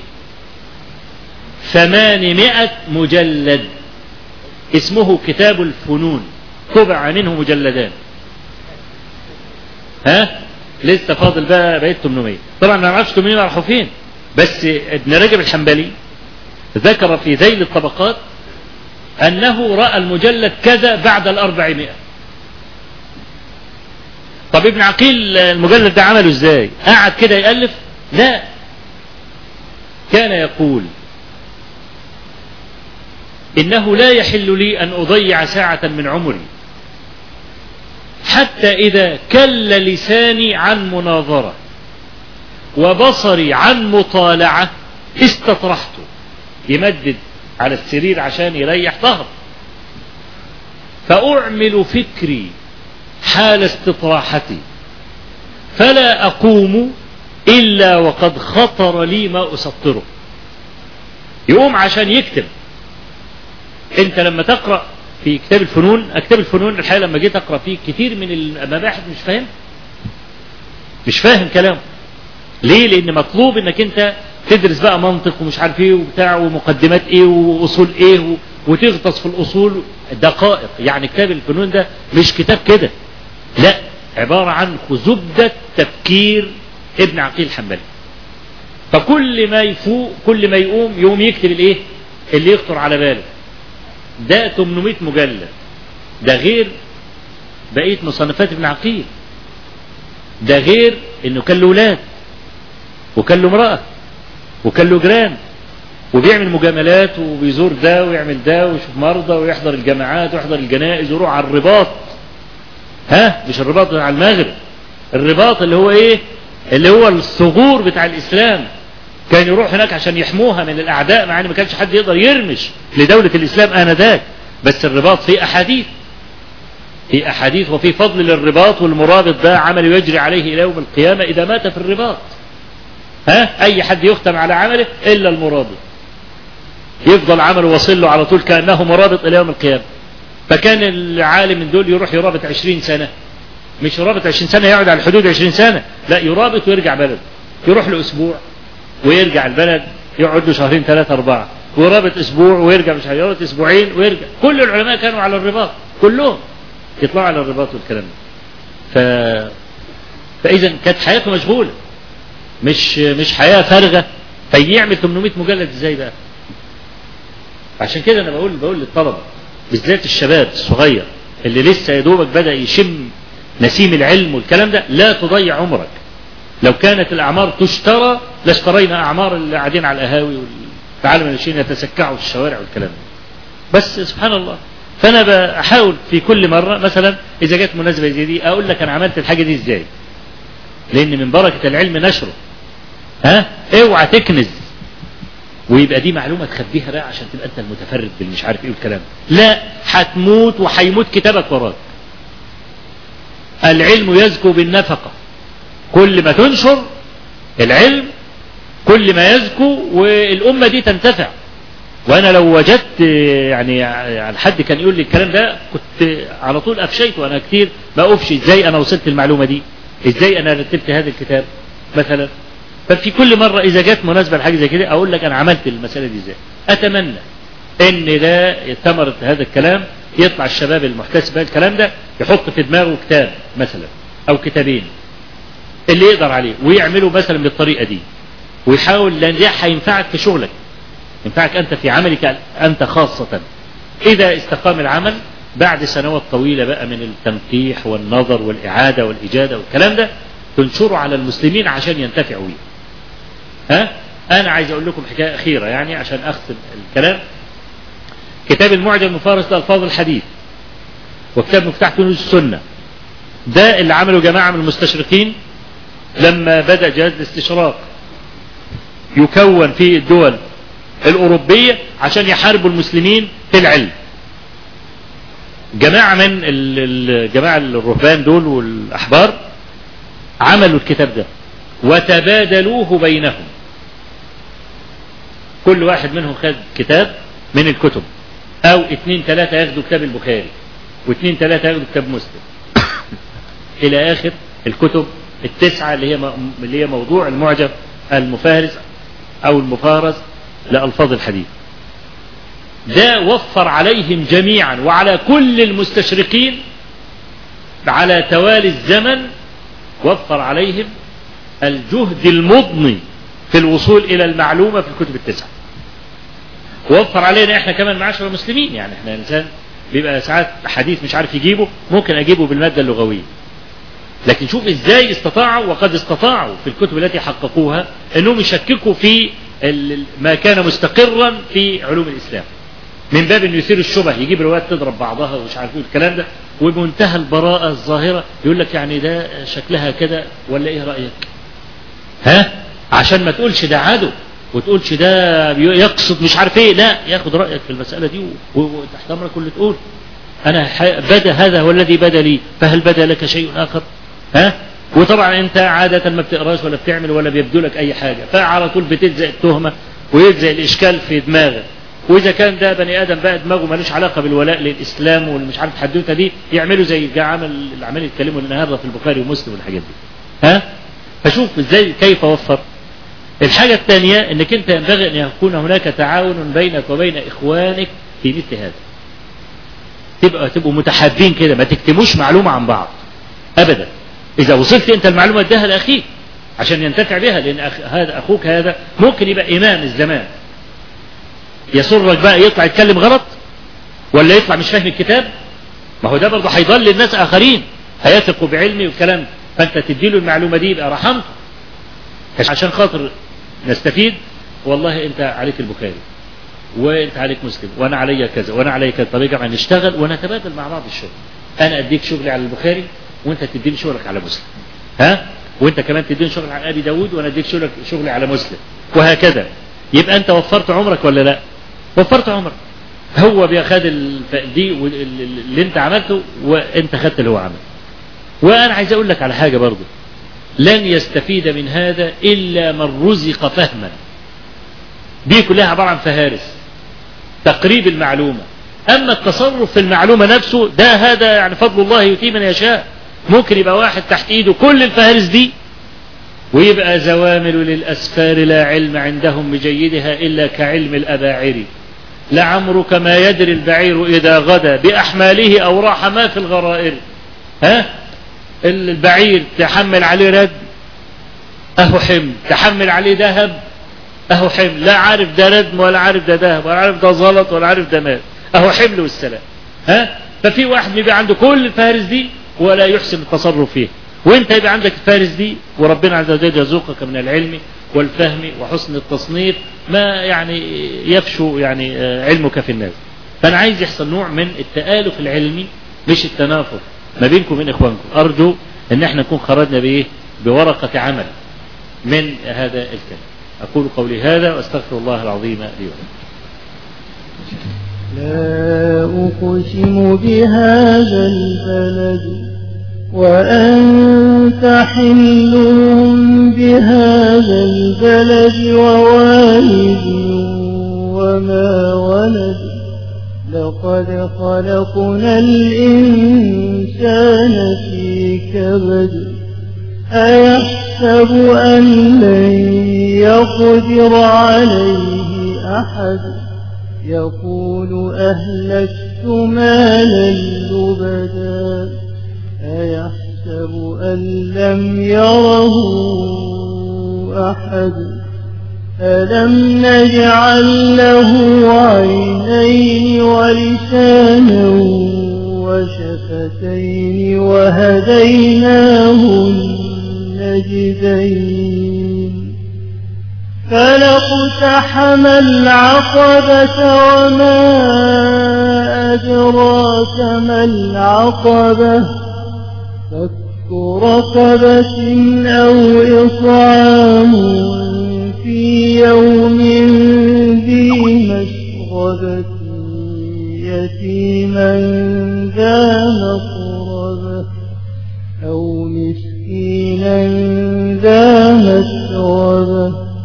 800 مجلد اسمه كتاب الفنون طبع منه مجلدان ها لسه فاضل بقى بقيت 800 طبعا ما نعرفش 800 راحوا فين بس ابن رجب الحنبلي ذكر في ذيل الطبقات انه راى المجلد كذا بعد الأربعمائة طب ابن عقيل المجلد ده عمله ازاي قعد كده يألف لا كان يقول إنه لا يحل لي أن أضيع ساعة من عمري حتى إذا كل لساني عن مناظرة وبصري عن مطالعة استطرحت يمدد على السرير عشان يريح ظهر فأعمل فكري حال استطراحتي فلا أقوم إلا وقد خطر لي ما أسطره يقوم عشان يكتب أنت لما تقرأ في كتاب الفنون كتاب الفنون الحقيقة لما جيت أقرأ فيه كتير من المباحث مش فاهم مش فاهم كلامه ليه لأن مطلوب أنك أنت تدرس بقى منطق ومش عارف ايه وبتاع ومقدمات ايه واصول ايه وتغطس في الاصول دقائق يعني كتاب الفنون ده مش كتاب كده لا عبارة عن زبدة تفكير ابن عقيل الحنبلي فكل ما يفوق كل ما يقوم يقوم يكتب الايه اللي يخطر على باله ده 800 مجلد ده غير بقية مصنفات ابن عقيل ده غير انه كان له ولاد وكان له امرأة وكان له جيران وبيعمل مجاملات وبيزور ده ويعمل ده ويشوف مرضى ويحضر الجماعات ويحضر الجنائز ويروح على الرباط ها مش الرباط على المغرب الرباط اللي هو ايه اللي هو الثغور بتاع الاسلام كان يروح هناك عشان يحموها من الاعداء مع ان ما كانش حد يقدر يرمش لدولة الاسلام انذاك بس الرباط فيه احاديث في احاديث وفي فضل للرباط والمرابط ده عمل يجري عليه الى يوم القيامة اذا مات في الرباط ها اي حد يختم على عمله الا المرابط يفضل عمله واصل له على طول كانه مرابط الى يوم القيامه فكان العالم من دول يروح يرابط عشرين سنه مش يرابط عشرين سنه يقعد على الحدود عشرين سنه لا يرابط ويرجع بلد يروح له اسبوع ويرجع البلد يقعد له شهرين ثلاثة أربعة ويرابط أسبوع ويرجع مش يرابط أسبوعين ويرجع كل العلماء كانوا على الرباط كلهم يطلعوا على الرباط والكلام ده ف... فإذا كانت حياته مشغولة مش مش حياة فارغة فيجي يعمل 800 مجلد ازاي بقى عشان كده انا بقول بقول للطلبة بالذات الشباب الصغير اللي لسه يا دوبك بدأ يشم نسيم العلم والكلام ده لا تضيع عمرك لو كانت الأعمار تشترى لاشترينا أعمار اللي قاعدين على القهاوي والعالم الشين يتسكعوا في الشوارع والكلام ده بس سبحان الله فأنا بحاول في كل مرة مثلا إذا جت مناسبة زي دي أقول لك أنا عملت الحاجة دي إزاي لأن من بركة العلم نشره ها اوعى تكنز ويبقى دي معلومة تخبيها بقى عشان تبقى أنت المتفرد بالمش عارف إيه والكلام لا هتموت وهيموت كتابك وراك العلم يزكو بالنفقة كل ما تنشر العلم كل ما يزكو والأمة دي تنتفع وأنا لو وجدت يعني يعني حد كان يقول لي الكلام ده كنت على طول أفشيت وأنا كتير ما أفشي إزاي أنا وصلت المعلومة دي إزاي أنا رتبت هذا الكتاب مثلا ففي كل مرة إذا جت مناسبة لحاجة زي كده أقول لك أنا عملت المسألة دي إزاي أتمنى إن ده ثمرة هذا الكلام يطلع الشباب المحتسب الكلام ده يحط في دماغه كتاب مثلا أو كتابين اللي يقدر عليه ويعمله مثلا بالطريقة دي ويحاول لأن ده هينفعك في شغلك ينفعك أنت في عملك أنت خاصة إذا استقام العمل بعد سنوات طويلة بقى من التنقيح والنظر والإعادة والإجادة والكلام ده تنشره على المسلمين عشان ينتفعوا بيه ها أنا عايز أقول لكم حكاية أخيرة يعني عشان أختم الكلام كتاب المعجم المفارس لألفاظ الحديث وكتاب مفتاح كنوز السنة ده اللي عمله جماعة من المستشرقين لما بدأ جهاز الاستشراق يكون في الدول الأوروبية عشان يحاربوا المسلمين في العلم جماعة من الجماعة الرهبان دول والأحبار عملوا الكتاب ده وتبادلوه بينهم كل واحد منهم خد كتاب من الكتب او اتنين تلاتة ياخدوا كتاب البخاري واتنين تلاتة ياخدوا كتاب مسلم الى اخر الكتب التسعة اللي هي اللي هي موضوع المعجم المفارس او المفارس لألفاظ الحديث ده وفر عليهم جميعا وعلى كل المستشرقين على توالي الزمن وفر عليهم الجهد المضني في الوصول إلى المعلومة في الكتب التسعة وفر علينا احنا كمان معاشر المسلمين يعني احنا انسان بيبقى ساعات حديث مش عارف يجيبه ممكن اجيبه بالمادة اللغوية لكن شوف ازاي استطاعوا وقد استطاعوا في الكتب التي حققوها انهم يشككوا في ما كان مستقرا في علوم الاسلام من باب انه يثير الشبه يجيب روايات تضرب بعضها ومش عارف ايه الكلام ده وبمنتهى البراءة الظاهرة يقول لك يعني ده شكلها كده ولا ايه رأيك ها عشان ما تقولش ده عدو وتقولش ده يقصد مش عارف ايه لا ياخد رأيك في المسألة دي وتحت امرك كل تقول انا بدا هذا هو الذي بدا لي فهل بدا لك شيء اخر ها وطبعا انت عادة ما بتقراش ولا بتعمل ولا بيبدو لك اي حاجة فعلى طول بتلزق التهمة ويلزق الاشكال في دماغك واذا كان ده بني ادم بقى دماغه ملوش علاقه بالولاء للاسلام والمش عارف الحدوته دي يعملوا زي عمل اللي عمال يتكلموا النهارده في البخاري ومسلم والحاجات دي ها فشوف ازاي كيف وفر الحاجه الثانيه انك انت ينبغي ان يكون هناك تعاون بينك وبين اخوانك في مثل هذا تبقى تبقوا متحابين كده ما تكتموش معلومه عن بعض ابدا اذا وصلت انت المعلومه اديها لاخيك عشان ينتفع بها لان أخ... هذا اخوك هذا ممكن يبقى امام الزمان يسرك بقى يطلع يتكلم غلط ولا يطلع مش فاهم الكتاب ما هو ده برضه هيضل الناس اخرين هيثقوا بعلمي والكلام فانت تديله المعلومه دي يبقى رحمته عشان خاطر نستفيد والله انت عليك البخاري وانت عليك مسلم وانا عليا كذا وانا عليا كذا طب يا نشتغل ونتبادل مع بعض الشغل انا اديك شغلي على البخاري وانت تديني شغلك على مسلم ها وانت كمان تديني شغل على ابي داود وانا اديك شغلك شغلي على مسلم وهكذا يبقى انت وفرت عمرك ولا لا وفرت عمرك هو بياخد دي اللي انت عملته وانت خدت اللي هو عمله وانا عايز اقول لك على حاجه برضه لن يستفيد من هذا الا من رزق فهما دي كلها عباره عن فهارس تقريب المعلومه اما التصرف في المعلومه نفسه ده هذا يعني فضل الله يؤتيه من يشاء ممكن يبقى واحد تحت ايده كل الفهارس دي ويبقى زوامل للأسفار لا علم عندهم بجيدها إلا كعلم الأباعر لعمرك ما يدري البعير إذا غدا بأحماله أو راح ما في الغرائر ها البعير تحمل عليه رد اهو حمل تحمل عليه ذهب اهو حمل لا عارف ده ردم ولا عارف ده ذهب ولا عارف ده زلط ولا عارف ده مال اهو حمل والسلام ها ففي واحد بيبقى عنده كل الفهارس دي ولا يحسن التصرف فيها وانت يبقى عندك الفارس دي وربنا عز وجل يرزقك من العلم والفهم وحسن التصنيف ما يعني يفشو يعني علمك في الناس فانا عايز يحصل نوع من التآلف العلمي مش التنافر ما بينكم وبين اخوانكم ارجو ان احنا نكون خرجنا بايه بورقة عمل من هذا الكلام اقول قولي هذا واستغفر الله العظيم لي ولكم لا أقسم بهذا البلد وأنت حل بهذا البلد ووالد وما ولد لقد خلقنا الإنسان في كبد أيحسب أن لن يقدر عليه أحد يقول أهلكت مالا لبدا أيحسب أن لم يره أحد ألم نجعل له عينين ولسانا وشفتين وهديناه النجدين فلقتحم العقبة وما أدراك ما العقبة فك رقبة أو إطعام في يوم ذي مسغبة يتيما ذا مقربة أو مسكينا ذا مسغبة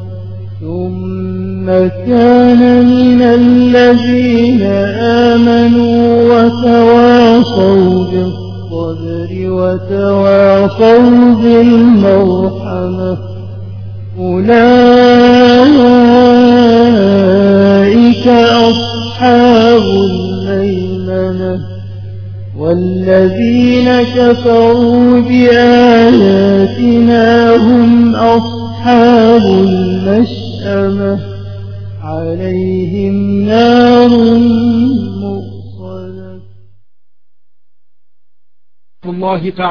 ثم كان من الذين آمنوا وتواصوا بالصبر وتواصوا بالمرحمة أولئك أصحاب الميمنة والذين كفروا بآياتنا هم أصحاب المشأمة عليهم نار مؤصدة الله تعالى